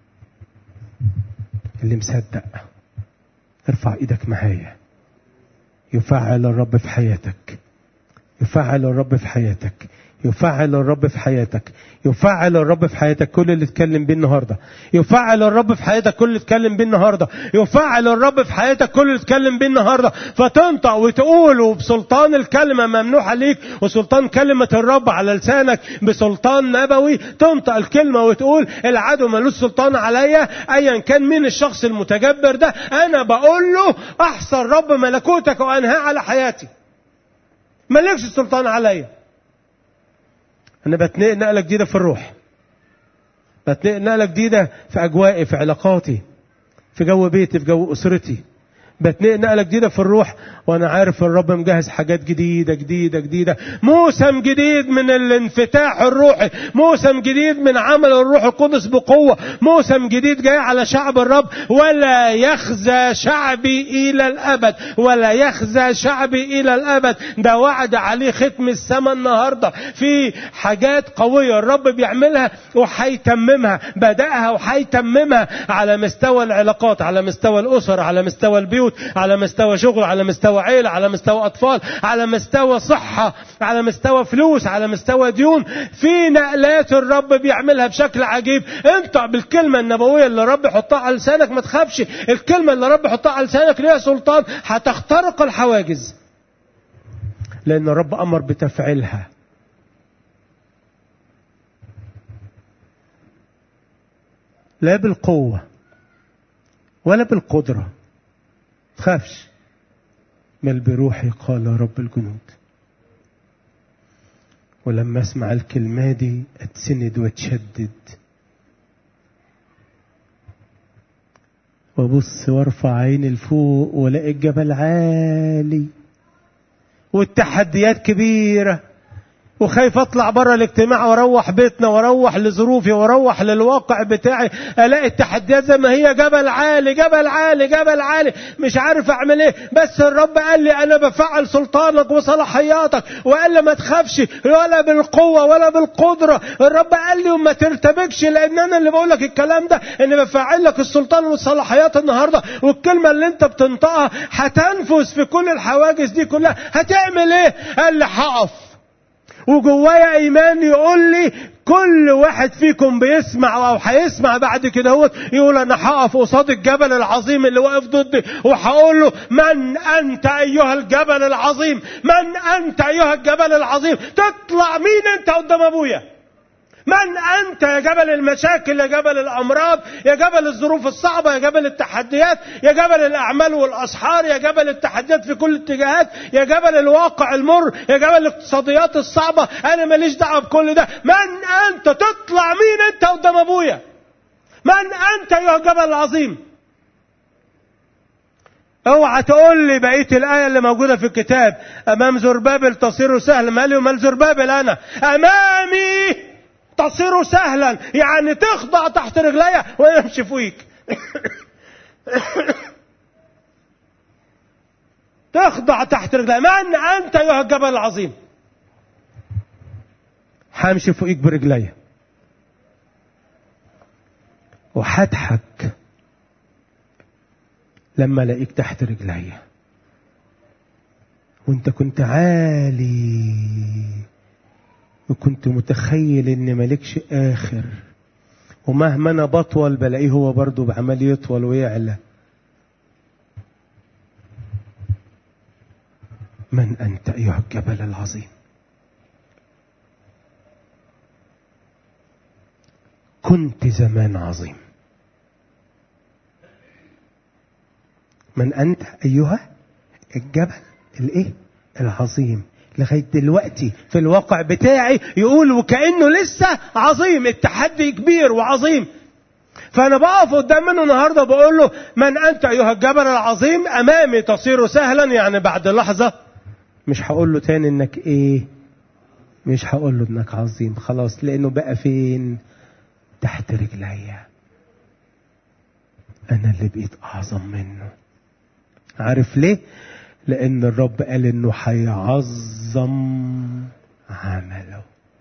اللي مصدق ارفع ايدك معايا يفعل الرب في حياتك يفعل الرب في حياتك يفعل الرب في حياتك يفعل الرب في حياتك كل اللي اتكلم بيه النهارده يفعل الرب في حياتك كل اللي اتكلم بيه النهارده يفعل الرب في حياتك كل اللي اتكلم بيه النهارده فتنطق وتقول وبسلطان الكلمه ممنوحه ليك وسلطان كلمه الرب على لسانك بسلطان نبوي تنطق الكلمه وتقول العدو ملوش سلطان عليا ايا كان مين الشخص المتجبر ده انا بقول له احصى الرب ملكوتك وانهاه على حياتي مالكش سلطان عليا انا بتنقل نقله جديده في الروح بتنقل نقله جديده في اجوائي في علاقاتي في جو بيتي في جو اسرتي بتنقل نقله جديده في الروح وانا عارف الرب مجهز حاجات جديده جديده جديده موسم جديد من الانفتاح الروحي موسم جديد من عمل الروح القدس بقوه موسم جديد جاي على شعب الرب ولا يخزى شعبي الى الابد ولا يخزى شعبي الى الابد ده وعد عليه ختم السماء النهارده في حاجات قويه الرب بيعملها وهيتممها بداها وهيتممها على مستوى العلاقات على مستوى الاسر على مستوى البيوت على مستوى شغل على مستوى عيلة على مستوى أطفال على مستوى صحة على مستوى فلوس على مستوى ديون في نقلات الرب بيعملها بشكل عجيب انطق بالكلمة النبوية اللي الرب يحطها على لسانك ما تخافش الكلمة اللي الرب يحطها على لسانك ليها سلطان هتخترق الحواجز لأن الرب أمر بتفعيلها لا بالقوة ولا بالقدرة تخافش بل بروحي قال رب الجنود ولما اسمع الكلمة دي اتسند واتشدد وابص وارفع عيني لفوق والاقي الجبل عالي والتحديات كبيره وخايف اطلع بره الاجتماع واروح بيتنا واروح لظروفي واروح للواقع بتاعي الاقي التحديات زي ما هي جبل عالي جبل عالي جبل عالي مش عارف اعمل ايه بس الرب قال لي انا بفعل سلطانك وصلاحياتك وقال لي ما تخافش ولا بالقوه ولا بالقدره الرب قال لي وما ترتبكش لان انا اللي بقول لك الكلام ده ان بفعل لك السلطان والصلاحيات النهارده والكلمه اللي انت بتنطقها هتنفذ في كل الحواجز دي كلها هتعمل ايه قال لي هقف وجوايا ايمان يقول لي كل واحد فيكم بيسمع او هيسمع بعد كده هو يقول انا هقف قصاد الجبل العظيم اللي واقف ضدي وهقول له من انت ايها الجبل العظيم من انت ايها الجبل العظيم تطلع مين انت قدام ابويا من أنت يا جبل المشاكل يا جبل الأمراض يا جبل الظروف الصعبة يا جبل التحديات يا جبل الأعمال والأسحار يا جبل التحديات في كل الاتجاهات يا جبل الواقع المر يا جبل الاقتصاديات الصعبة أنا ماليش دعوة بكل ده من أنت تطلع مين أنت قدام أبويا من أنت أيها الجبل العظيم اوعى تقول لي بقيه الايه اللي موجوده في الكتاب امام زربابل تصير سهل مالي ومال زربابل انا امامي تصير سهلا يعني تخضع تحت رجليا وانا امشي فوقيك تخضع تحت رجليا من انت ايها الجبل العظيم همشي فوقيك برجليا وهضحك لما الاقيك تحت رجليا وانت كنت عالي وكنت متخيل ان مالكش اخر ومهما انا بطول بلاقيه هو برضه بعمل يطول ويعلى من انت ايها الجبل العظيم كنت زمان عظيم من انت ايها الجبل الايه العظيم لغايه دلوقتي في الواقع بتاعي يقول وكانه لسه عظيم التحدي كبير وعظيم فانا بقف قدام منه النهارده بقول له من انت ايها الجبل العظيم امامي تصير سهلا يعني بعد لحظه مش هقول له تاني انك ايه مش هقول له انك عظيم خلاص لانه بقى فين تحت رجليا انا اللي بقيت اعظم منه عارف ليه لان الرب قال انه هيعظم عمله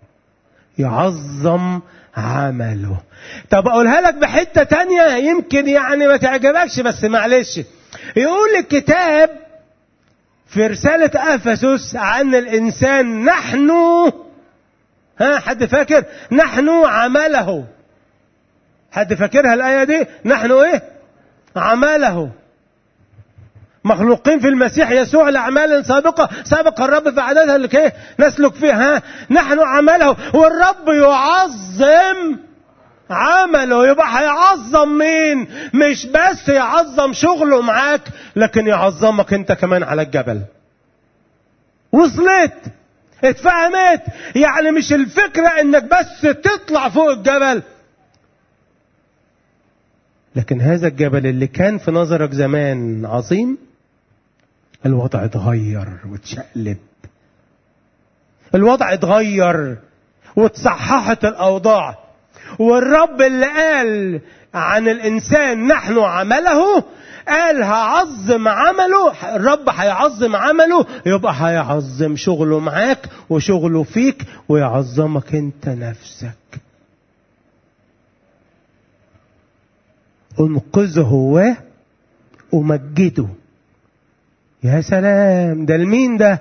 يعظم عمله طب اقولها لك بحته تانية يمكن يعني ما تعجبكش بس معلش يقول الكتاب في رسالة أفسس عن الإنسان نحن ها حد فاكر نحن عمله حد فاكرها الآية دي نحن إيه عمله مخلوقين في المسيح يسوع لأعمال سابقة سابق الرب فعددها لكي نسلك فيها نحن عمله والرب يعظم عمله يبقى هيعظم مين مش بس يعظم شغله معاك لكن يعظمك انت كمان على الجبل وصلت اتفهمت يعني مش الفكرة انك بس تطلع فوق الجبل لكن هذا الجبل اللي كان في نظرك زمان عظيم الوضع اتغير واتشقلب الوضع اتغير وتصححت الاوضاع والرب اللي قال عن الانسان نحن عمله قال هعظم عمله الرب هيعظم عمله يبقى هيعظم شغله معاك وشغله فيك ويعظمك انت نفسك انقذه وامجده يا سلام ده لمين ده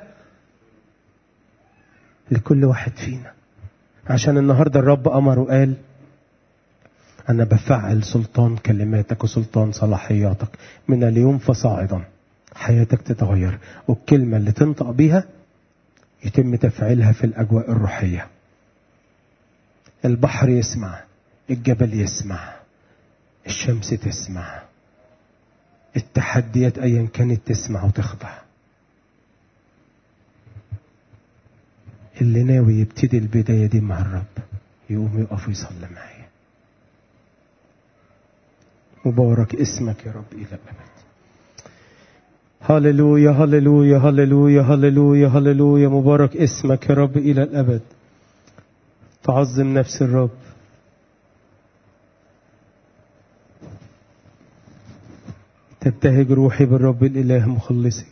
لكل واحد فينا عشان النهارده الرب امر وقال انا بفعل سلطان كلماتك وسلطان صلاحياتك من اليوم فصاعدا حياتك تتغير والكلمه اللي تنطق بيها يتم تفعيلها في الاجواء الروحيه البحر يسمع الجبل يسمع الشمس تسمع التحديات ايا كانت تسمع وتخضع اللي ناوي يبتدي البداية دي مع الرب يقوم يقف ويصلي معايا مبارك اسمك يا رب إلى الأبد هللويا هللويا هللويا هللويا هللويا مبارك اسمك يا رب إلى الأبد تعظم نفس الرب تبتهج روحي بالرب الإله مخلصي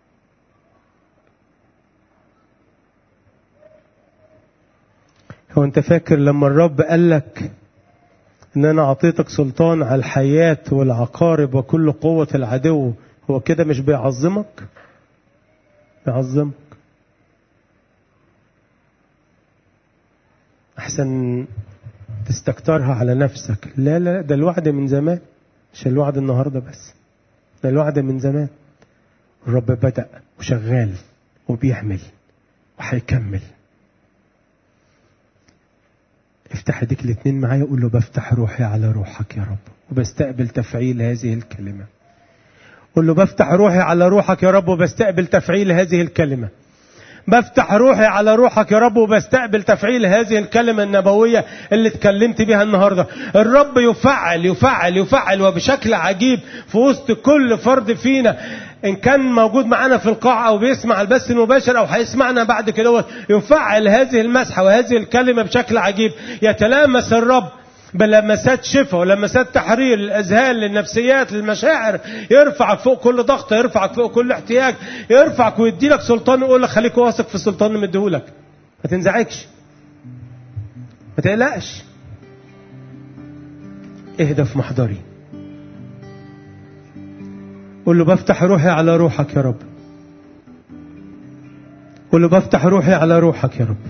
هو أنت فاكر لما الرب قال لك إن أنا أعطيتك سلطان على الحياة والعقارب وكل قوة العدو هو كده مش بيعظمك بيعظمك أحسن تستكترها على نفسك لا لا ده الوعد من زمان مش الوعد النهاردة بس ده الوعد من زمان الرب بدأ وشغال وبيعمل وهيكمل افتح ايديك الاتنين معايا قول له بفتح روحي على روحك يا رب وبستقبل تفعيل هذه الكلمة قول له بفتح روحي على روحك يا رب وبستقبل تفعيل هذه الكلمة بفتح روحي على روحك يا رب وبستقبل تفعيل هذه الكلمة النبوية اللي اتكلمت بها النهاردة الرب يفعل يفعل يفعل وبشكل عجيب في وسط كل فرد فينا إن كان موجود معنا في القاعة أو بيسمع البث المباشر أو هيسمعنا بعد كده يفعل هذه المسحة وهذه الكلمة بشكل عجيب يتلامس الرب بلمسات شفاء ولمسات تحرير للاذهان للنفسيات للمشاعر يرفعك فوق كل ضغط يرفعك فوق كل احتياج يرفعك ويدي لك سلطان ويقول لك خليك واثق في السلطان اللي مديهولك ما تنزعجش ما تقلقش اهدى في محضري قول له بفتح روحي على روحك يا رب قول له بفتح روحي على روحك يا رب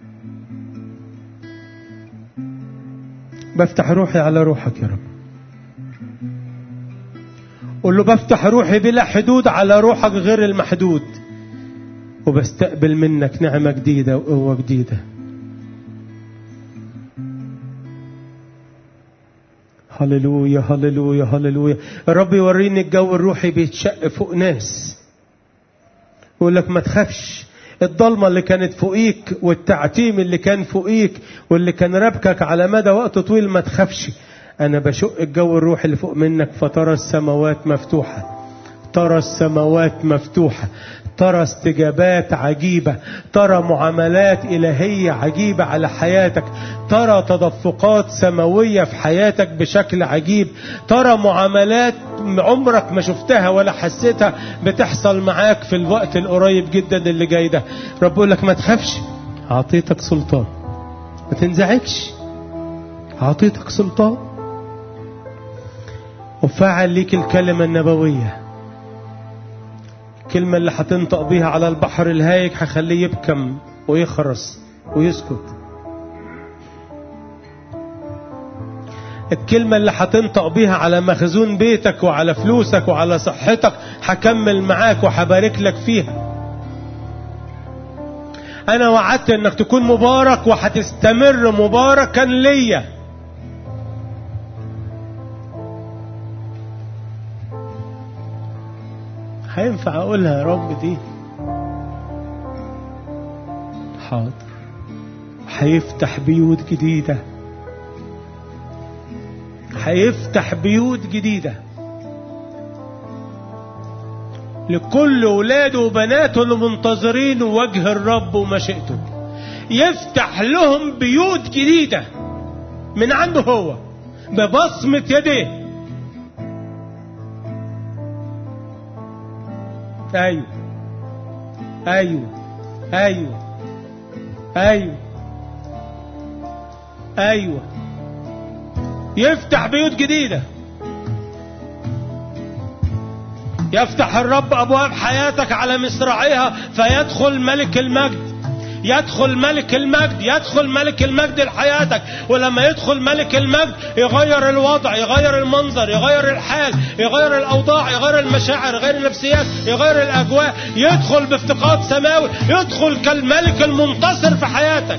بفتح روحي على روحك يا رب قول له بفتح روحي بلا حدود على روحك غير المحدود وبستقبل منك نعمة جديدة وقوة جديدة هللويا هللويا هللويا الرب يوريني الجو الروحي بيتشق فوق ناس يقول لك ما تخافش الضلمة اللي كانت فوقيك والتعتيم اللي كان فوقيك واللي كان ربكك على مدى وقت طويل ما تخافش أنا بشق الجو الروحي اللي فوق منك فترى السماوات مفتوحة ترى السماوات مفتوحة ترى استجابات عجيبة ترى معاملات إلهية عجيبة على حياتك ترى تدفقات سماوية في حياتك بشكل عجيب ترى معاملات عمرك ما شفتها ولا حسيتها بتحصل معاك في الوقت القريب جدا اللي جاي ده رب يقول لك ما تخافش أعطيتك سلطان ما تنزعجش أعطيتك سلطان وفعل ليك الكلمة النبوية الكلمة اللي هتنطق بيها على البحر الهايج هخليه يبكم ويخرس ويسكت الكلمة اللي هتنطق بيها على مخزون بيتك وعلى فلوسك وعلى صحتك هكمل معاك وهبارك لك فيها أنا وعدت إنك تكون مبارك وهتستمر مباركا ليا هينفع اقولها يا رب دي حاضر هيفتح بيوت جديدة هيفتح بيوت جديدة لكل ولاده وبناته اللي منتظرين وجه الرب ومشيئته يفتح لهم بيوت جديدة من عنده هو ببصمة يديه ايوه ايوه ايوه ايوه ايوه يفتح بيوت جديده يفتح الرب ابواب حياتك على مصراعيها فيدخل ملك المجد يدخل ملك المجد يدخل ملك المجد لحياتك ولما يدخل ملك المجد يغير الوضع يغير المنظر يغير الحال يغير الأوضاع يغير المشاعر يغير النفسيات يغير الأجواء يدخل بافتقاد سماوي يدخل كالملك المنتصر في حياتك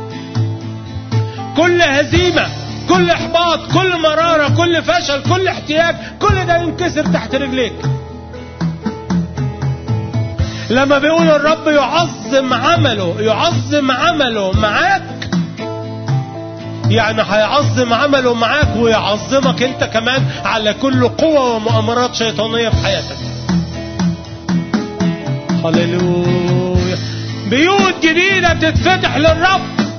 كل هزيمة كل إحباط كل مرارة كل فشل كل احتياج كل ده ينكسر تحت رجليك لما بيقول الرب يعظم عمله يعظم عمله معاك يعني هيعظم عمله معاك ويعظمك انت كمان على كل قوة ومؤامرات شيطانية في حياتك هللويا بيوت جديدة بتتفتح للرب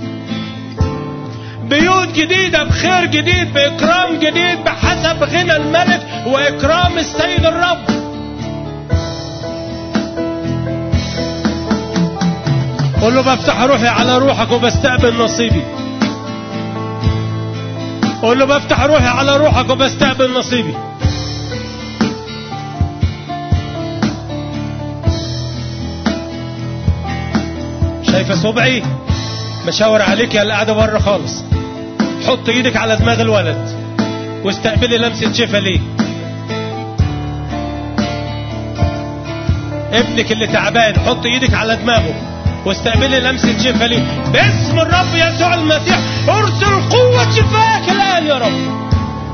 بيوت جديدة بخير جديد بإكرام جديد بحسب غنى الملك وإكرام السيد الرب قول له بفتح روحي على روحك وبستقبل نصيبي قول له بفتح روحي على روحك وبستقبل نصيبي شايفة صبعي بشاور عليك يا اللي قاعدة بره خالص حط ايدك على دماغ الولد واستقبلي لمسة شفا ليه ابنك اللي تعبان حط ايدك على دماغه واستقبلي لمسة شفا ليه باسم الرب يسوع المسيح ارسل قوة شفاك الآن يا رب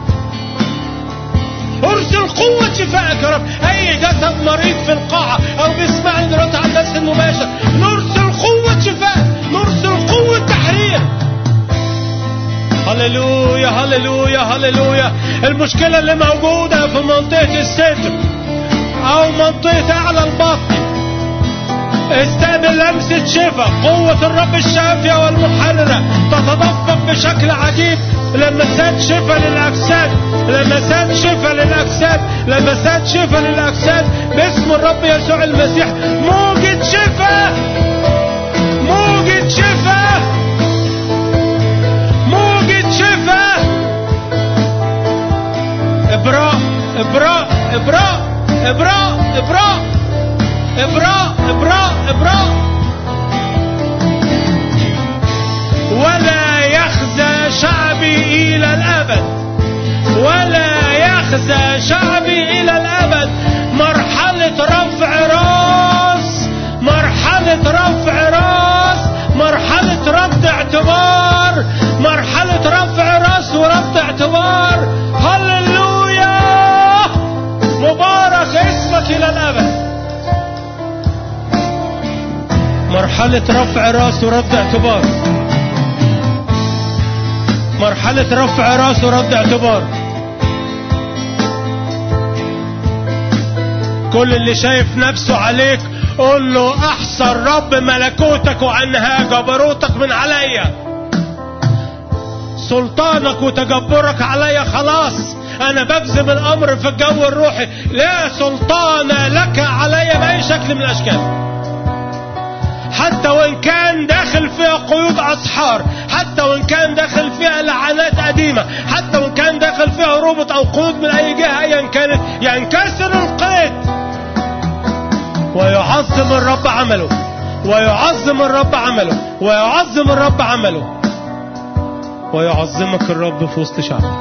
ارسل قوة شفائك يا رب أي جسد مريض في القاعة أو بيسمعني دلوقتي على النفس المباشر نرسل قوة شفاء نرسل قوة تحرير هللويا هللويا هللويا المشكلة اللي موجودة في منطقة الصدر أو منطقة أعلى البطن استقبل لمسة شفاء قوة الرب الشافية والمحررة تتدفق بشكل عجيب لمسات شفاء للأجساد لمسات شفاء للأجساد لمسات شفاء للأجساد باسم الرب يسوع المسيح موجد شفاء موجد شفاء موجد شفاء إبراء إبراء إبراء إبراء إبراء إبراء إبراء إبراء ولا يخزى شعبي إلى الأبد ولا يخزى شعبي إلى الأبد مرحلة رفع راس مرحلة رفع راس مرحلة رد اعتبار مرحلة رفع راس ورد اعتبار هللويا مبارك اسمك إلى الأبد مرحلة رفع راس ورد اعتبار مرحلة رفع راس ورد اعتبار كل اللي شايف نفسه عليك قول له احسن رب ملكوتك وانهى جبروتك من عليا سلطانك وتجبرك عليا خلاص انا بجزم الامر في الجو الروحي لا سلطان لك عليا باي شكل من الاشكال حتى وان كان داخل فيها قيود اسحار حتى وان كان داخل فيها لعنات قديمه حتى وان كان داخل فيها ربط او قيود من اي جهه ايا كانت ينكسر القيد ويعظم الرب عمله ويعظم الرب عمله ويعظم الرب عمله ويعظمك الرب في وسط شعبه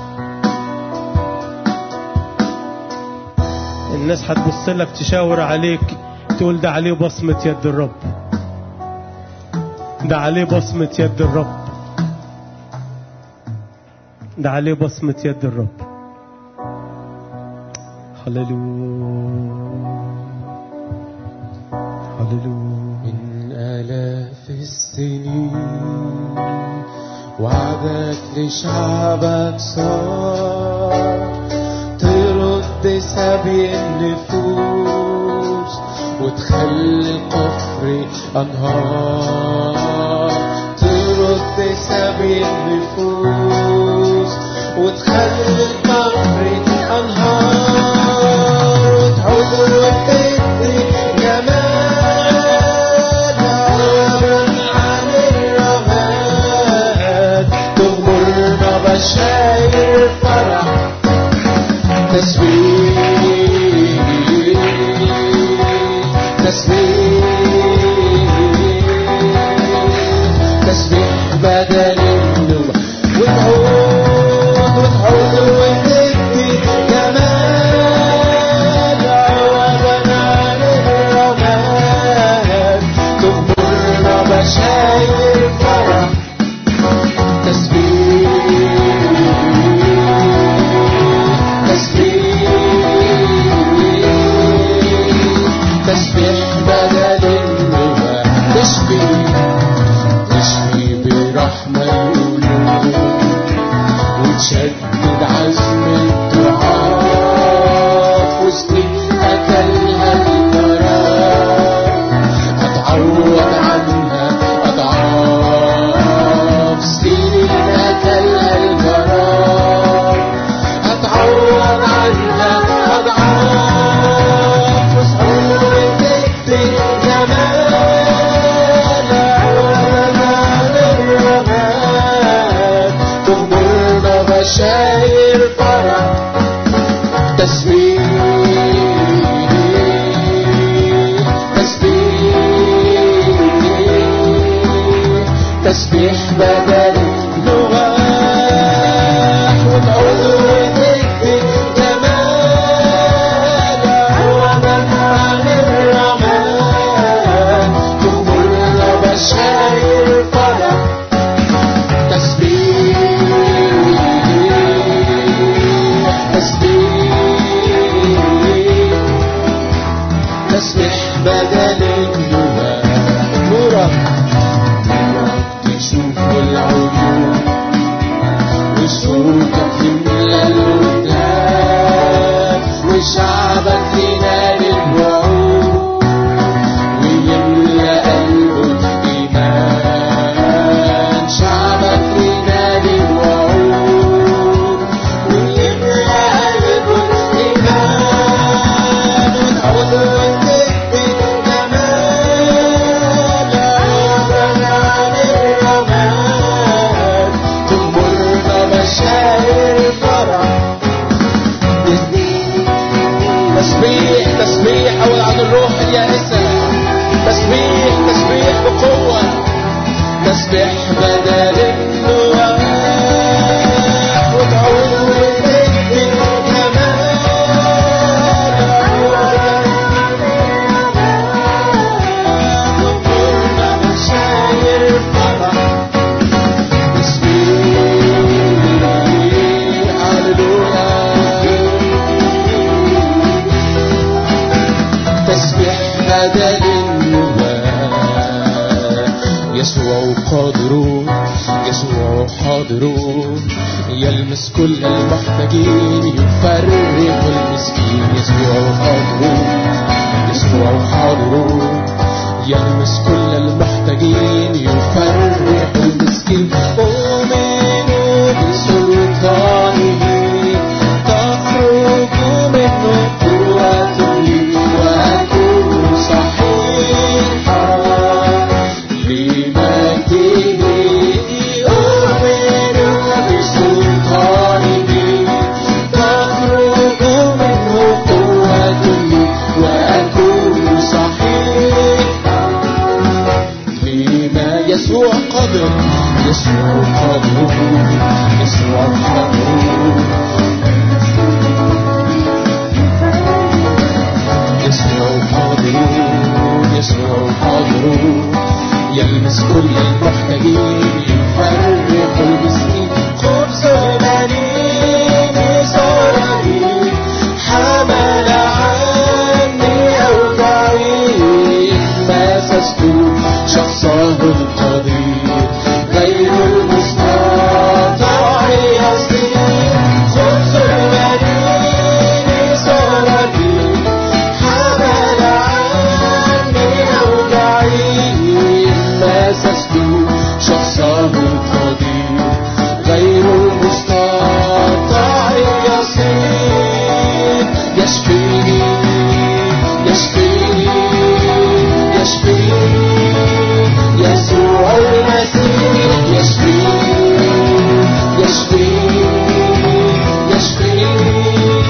الناس هتبص لك تشاور عليك تقول ده عليه بصمة يد الرب ده عليه بصمة يد الرب ده عليه بصمة يد الرب هللويا هللويا من آلاف السنين وعدك لشعبك صار ترد سبي النفوس وتخلي القفر أنهار ترد سبي النفوس وتخلي القفر أنهار وتعود وتدي جمال عوضا عن الرماد تغمرنا بشاير فرح تسبيح تسبيح تسبيح بدل النوم وتعود وتعود وتدي جمال عوضا عن الرماد تغمرنا بشاير فرح تسبيح تسبيح جدد عزم الدعاء وسطي أكلها الكرام أتعوض عنها أضعاف سنين أكلها الكرام أتعوض عنها أضعاف وسعود تكفي جمال عوضنا للرماد تغمرنا بشاير فرح تسبيح تسبيح تسبيح بدل نواح وتعود وتكفي جمال عوضا عن الرماد تغمرنا بشاير فرح تسبيح تسبيح تسبيح بدل النواة نورك نورك تشوف العيون وصوتك يملى الودان وشعبك ينادي الوعود ويملى قلبه إيمان شعبك ينادي الوعود ويملى قلبه إيمان وتعود وتكفي جمال عوضا عن الرماد تغمرنا مشاعر فرح تسبيح تسبيح أول عن الروح اليائسة تسبيح تسبيح بقوة تسبيح بدل النواح وتعود وتكفي جمال تغمرنا مشاعر فرح تسبيح هللويا تسبح بدل النواة يسوع قادر يسوع حاضر يلمس كل المحتاجين يفرح المسكين يسوع قادر يسوع حاضر يلمس كل المحتاجين يفرح المسكين أؤمن بسلطانه تخرج منه قوة لي وأكون صحيحا لمجده أؤمن بسلطانه تخرج منه قوة لي وأكون صحيحا لما يسوع قادر يسوع قادر يسوع قادر يسوع قادر يسوع قادر يلمس كل المحتاجين يفرح المسكين خبز بنين صارني حمل عني أوجاعي مسست شخصه القدير غير المستطاع يصير خبز بنين صارني حمل عني أوجاعي مسست شخصه القدير غير المستطاع يصير يشفيني يشفيني يشفيني يسوع المسيح يشفيني يشفيني يشفيني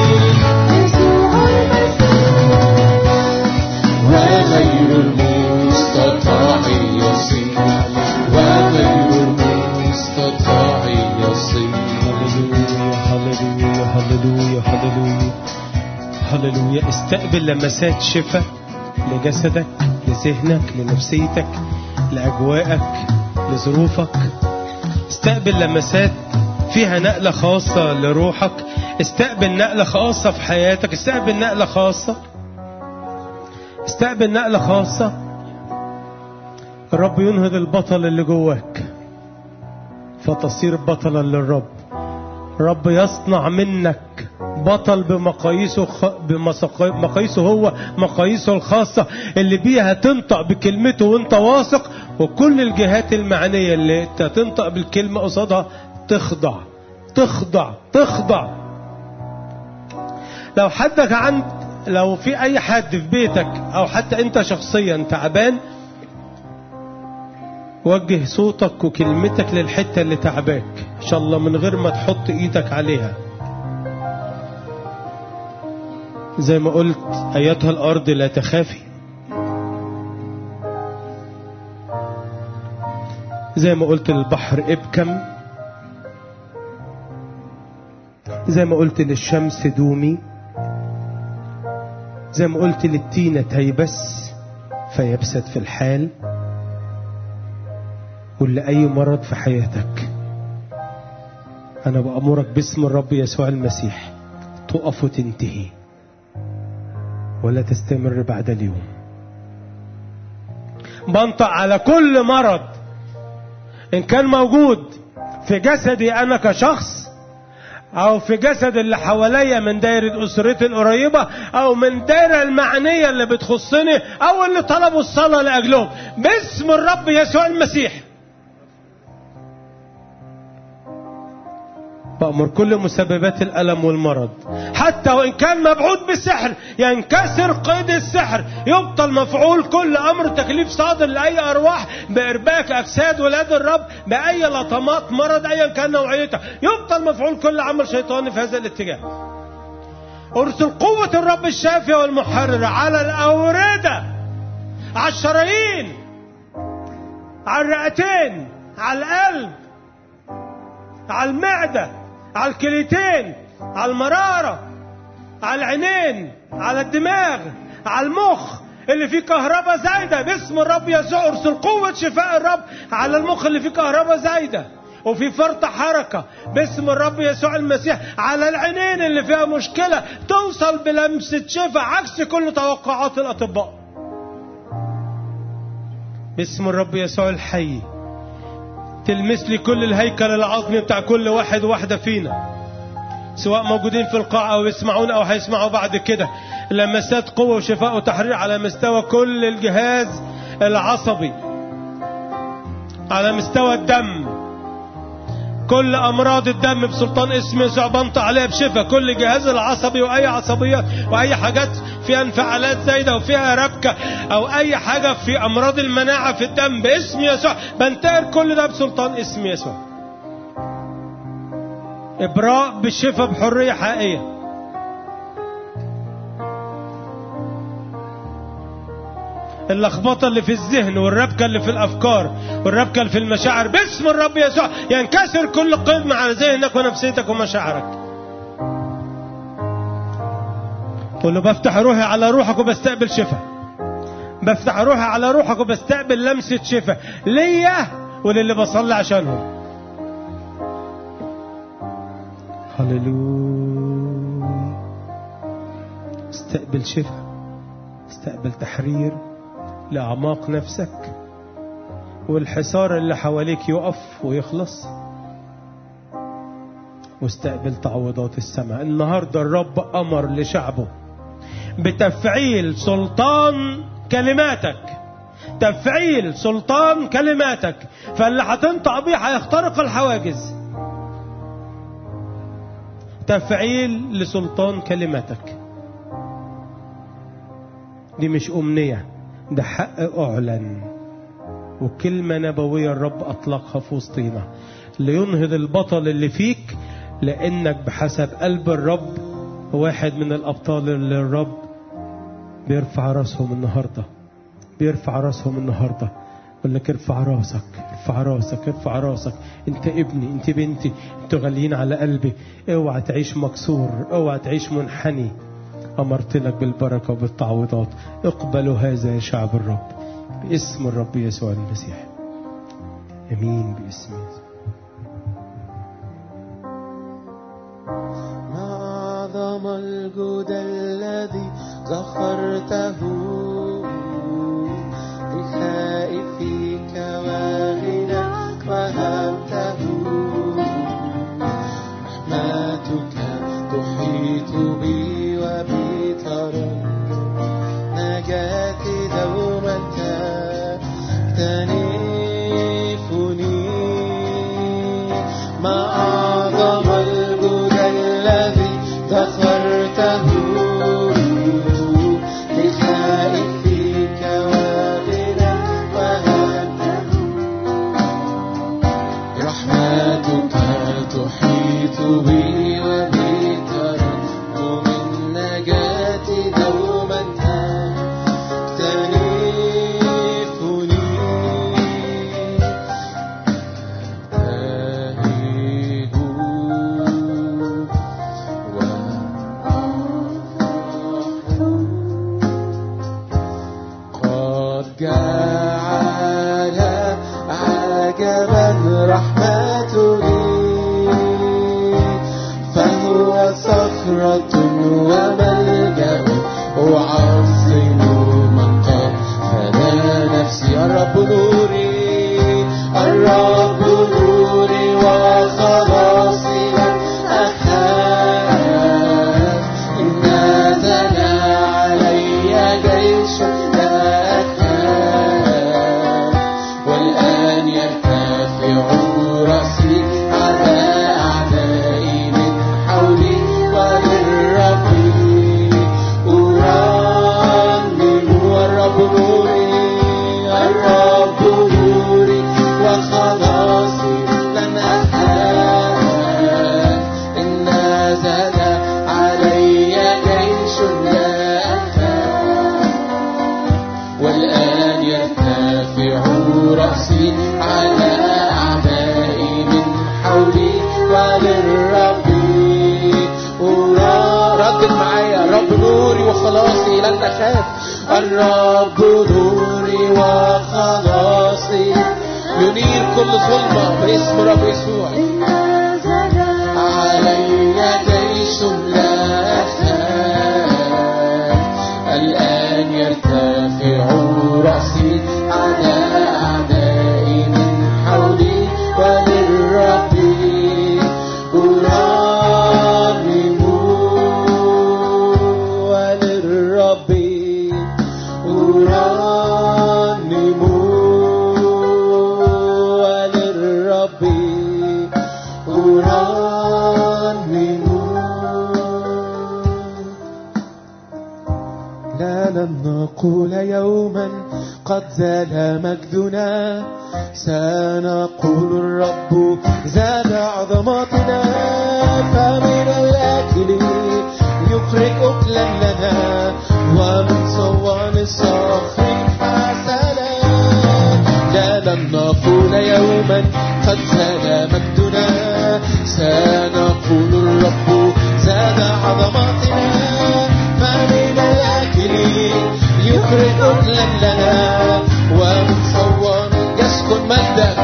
وغير المستطاع يصير وغير المستطاع يصير هللويا هللويا هللويا هللويا استقبل لمسات شفاء لجسدك لذهنك لنفسيتك لأجواءك لظروفك استقبل لمسات فيها نقلة خاصة لروحك استقبل نقلة خاصة في حياتك استقبل نقلة خاصة استقبل نقلة خاصة الرب ينهض البطل اللي جواك فتصير بطلا للرب رب يصنع منك بطل بمقاييسه خ... بمقاييسه هو مقاييسه الخاصة اللي بيها تنطق بكلمته وانت واثق وكل الجهات المعنية اللي انت تنطق بالكلمة قصادها تخضع تخضع تخضع لو حدك عند لو في اي حد في بيتك او حتى انت شخصيا تعبان وجه صوتك وكلمتك للحتة اللي تعباك ان شاء الله من غير ما تحط ايدك عليها زي ما قلت ايتها الارض لا تخافي زي ما قلت للبحر ابكم زي ما قلت للشمس دومي زي ما قلت للتينة تيبس فيبسد في الحال ولأي مرض في حياتك أنا بأمرك باسم الرب يسوع المسيح تقف وتنتهي ولا تستمر بعد اليوم بنطق على كل مرض إن كان موجود في جسدي أنا كشخص أو في جسد اللي حواليا من دايرة أسرتي القريبة أو من دايرة المعنية اللي بتخصني أو اللي طلبوا الصلاة لأجلهم باسم الرب يسوع المسيح بأمر كل مسببات الألم والمرض حتى وإن كان مبعوث بالسحر ينكسر قيد السحر يبطل مفعول كل أمر تكليف صادر لأي أرواح بإرباك أجساد ولاد الرب بأي لطمات مرض أيا كان نوعيته يبطل مفعول كل عمل شيطاني في هذا الاتجاه أرسل قوة الرب الشافية والمحررة على الأوردة على الشرايين على الرئتين على القلب على المعدة على الكليتين على المرارة على العينين على الدماغ على المخ اللي فيه كهرباء زايدة باسم الرب يسوع ارسل قوة شفاء الرب على المخ اللي فيه كهرباء زايدة وفي فرط حركة باسم الرب يسوع المسيح على العينين اللي فيها مشكلة توصل بلمسة شفاء عكس كل توقعات الأطباء باسم الرب يسوع الحي تلمس لي كل الهيكل العظمي بتاع كل واحد واحدة فينا سواء موجودين في القاعة أو يسمعون أو هيسمعوا بعد كده لمسات قوة وشفاء وتحرير على مستوى كل الجهاز العصبي على مستوى الدم كل امراض الدم بسلطان اسم يسوع بنطق عليها بشفاء كل جهاز العصبي واي عصبيات واي حاجات فيها انفعالات زايده وفيها ربكه او اي حاجه في امراض المناعه في الدم باسم يسوع بنتهر كل ده بسلطان اسم يسوع ابراء بالشفاء بحريه حقيقيه اللخبطة اللي في الذهن والربكة اللي في الأفكار والربكة اللي في المشاعر باسم الرب يسوع ينكسر كل قيد على ذهنك ونفسيتك ومشاعرك قول له بفتح روحي على روحك وبستقبل شفاء بفتح روحي على روحك وبستقبل لمسة شفاء ليا وللي بصلي عشانهم هللويا استقبل شفاء استقبل تحرير لأعماق نفسك والحصار اللي حواليك يقف ويخلص واستقبل تعويضات السماء النهارده الرب أمر لشعبه بتفعيل سلطان كلماتك تفعيل سلطان كلماتك فاللي هتنطق بيه هيخترق الحواجز تفعيل لسلطان كلماتك دي مش أمنية ده حق أعلن وكلمة نبوية الرب أطلقها في وسطينا لينهض البطل اللي فيك لأنك بحسب قلب الرب واحد من الأبطال اللي الرب بيرفع راسهم النهاردة بيرفع راسهم النهاردة يقول لك ارفع راسك ارفع راسك ارفع راسك انت ابني انت بنتي انتوا غاليين على قلبي اوعى تعيش مكسور اوعى تعيش منحني أمرت لك بالبركة وبالتعويضات اقبلوا هذا يا شعب الرب باسم الرب يسوع المسيح امين باسم يسوع ما أعظم الجود الذي ذخرته لخائفيك وغناك وهبته بي وبترنم النجاة دوما تختلفني قد جعل عجبا رحمته لي فهو صخرة وملجأ أعظم من قد فدى نفسي الرب نوري الرب نوري وخلاصي لن أخاف إن نزل علي جيش لا أخاف والآن يرتفع رأسي على أعدائي من حولي وللرب أرنم والرب نوري الرب نوري وخلاصي لن أخاف إن نزل علي جيش لا أخاف والآن يرتفع رأسي على أعدائي من حولي وللرب أرى ردد معايا الرب نوري وخلاصي لن أخاف الرب نوري وخلاصي ينير كل ظلمة باسم رب يسوع علي جيش لا أخاف الآن يرتفع رأسي على أعدائي من حولي وللرب أرنم وللرب أرنم وللرب أرنم لا لن نقول يوما قد زال مجدنا سنقول الرب زاد عظمتنا فمن الأكل يخرج أكلا لنا ومن صوان الصخر حسنا لا لن نقول يوما قد زاد مجدنا سنقول الرب زاد عظمتنا فمن الأكل يخرج أكلا لنا ومن صوان يسكن مجدك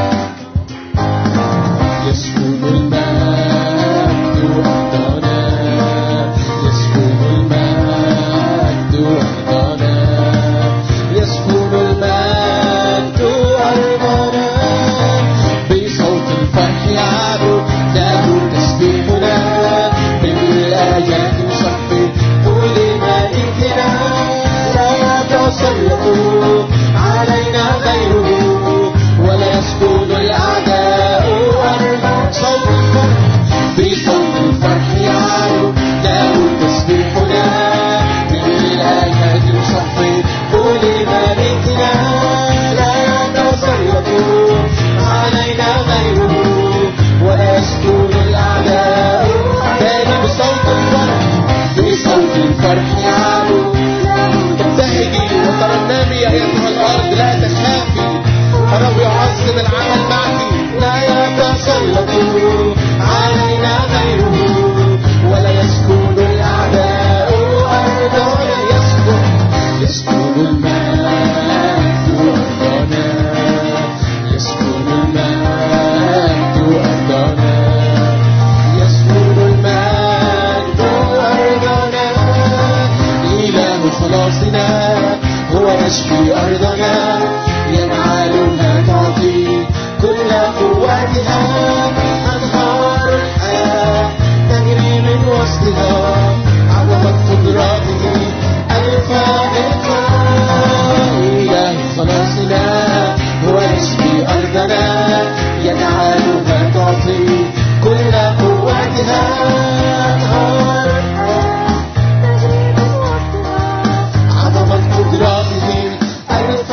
يسكن المجد وحدنا يسكن المجد وحدنا يسكن المجد أرضنا بصوت الفرح يعلو له تسبيحنا بالآيات نصفي قول ملكنا لا يتسلط علينا غيره ولا يسكن الأعداء أرض صوت الفرح بصوت الفرح يعلو له تسبيحنا بالآيات نصفي قول ملكنا لا يتسلط علينا غيره ولا يسكن الأعداء تاني بصوت الفرح بصوت الفرح يعلو ابتهجي وترنمي أيتها الأرض لا تخافي الرب يعظم العمل معك لا يتسلط علينا غيره ولا يسكن الأعداء أرضنا يسكن يسكن المجد أرضنا يسكن المجد أرضنا يسكن المجد أرضنا إله خلاصنا هو يشفي أرضنا ينعلها تعطي كل قوتها أنهار الحياة تجري من وسطها عظمت قدراته الفائقة إله خلاصنا هو يشفي أرضنا يجعلها تعطي كل قوتها أنهار الحياة عظمت قدراته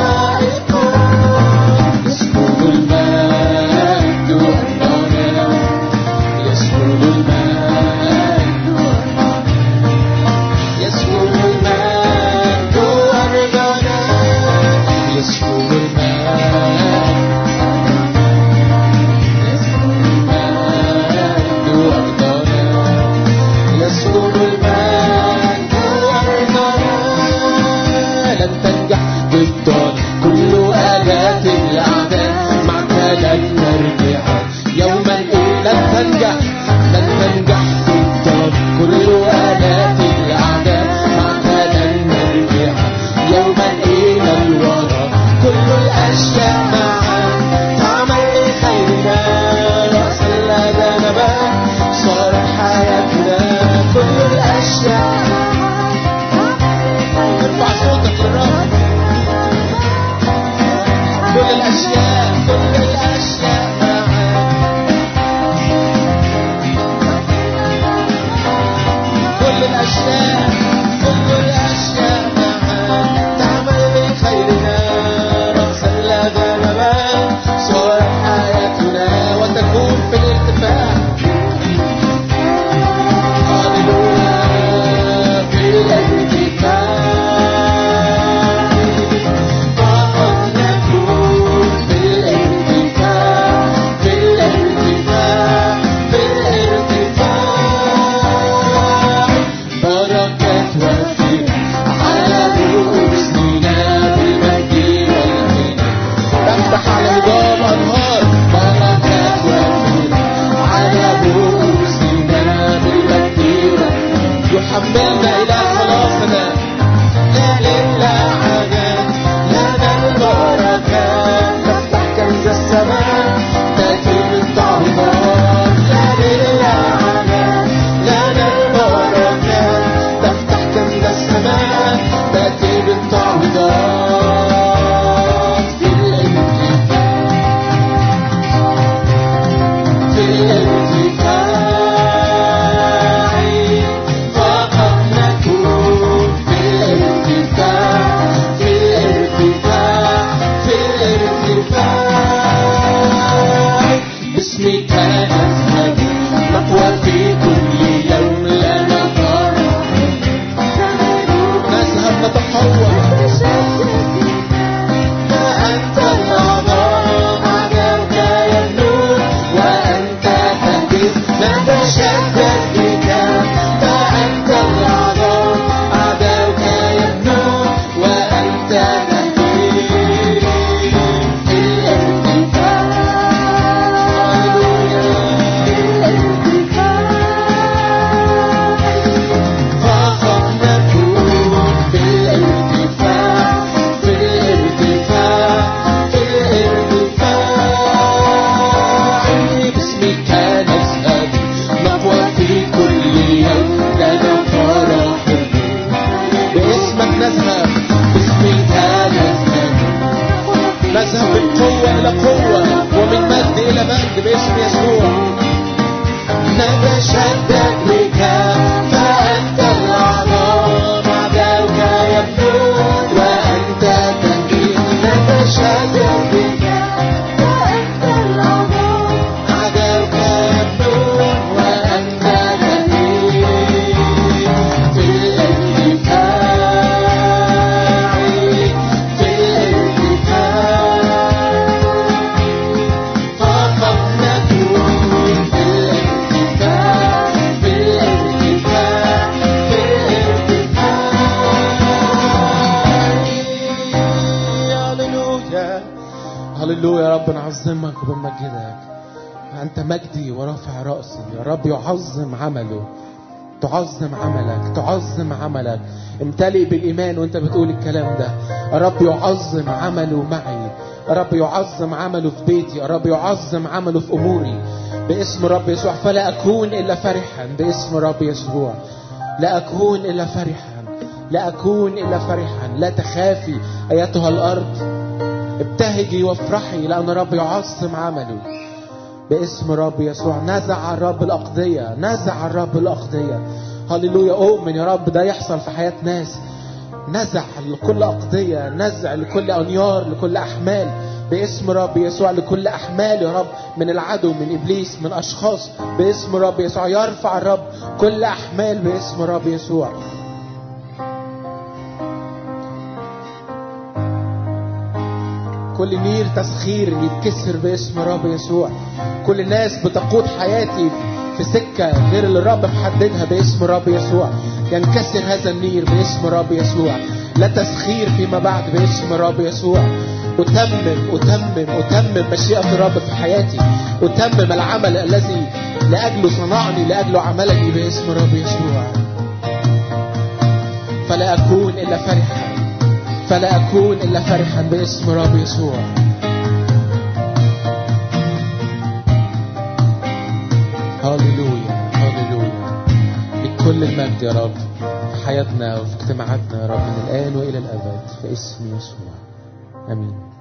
هللويا يا رب نعظمك وبنمجدك أنت مجدي ورافع رأسي يا رب يعظم عمله تعظم عملك تعظم عملك امتلئ بالإيمان وانت بتقول الكلام ده يا رب يعظم عمله معي يا رب يعظم عمله في بيتي يا رب يعظم عمله في أموري باسم رب يسوع فلا أكون إلا فرحا باسم رب يسوع لا أكون إلا فرحا لا أكون إلا فرحا لا تخافي أيتها الأرض ابتهجي وافرحي لأن رب يعظم عمله باسم رب يسوع نزع الرب الأقضية نزع الرب الأقضية هللويا أؤمن يا رب ده يحصل في حياة ناس نزع لكل أقضية نزع لكل أنيار لكل أحمال باسم رب يسوع لكل أحمال يا رب من العدو من إبليس من أشخاص باسم رب يسوع يرفع الرب كل أحمال باسم رب يسوع كل نير تسخير يتكسر باسم رب يسوع كل ناس بتقود حياتي في سكة غير اللي الرب محددها باسم رب يسوع ينكسر هذا النير باسم رب يسوع لا تسخير فيما بعد باسم رب يسوع أتمم أتمم أتمم مشيئة الرب في حياتي أتمم العمل الذي لأجله صنعني لأجله عملني باسم رب يسوع فلا أكون إلا فرحا فلا أكون إلا فرحا باسم رب يسوع هاليلويا هاليلويا لكل المجد يا رب في حياتنا وفي اجتماعاتنا يا رب من الآن وإلى الأبد في اسم يسوع آمين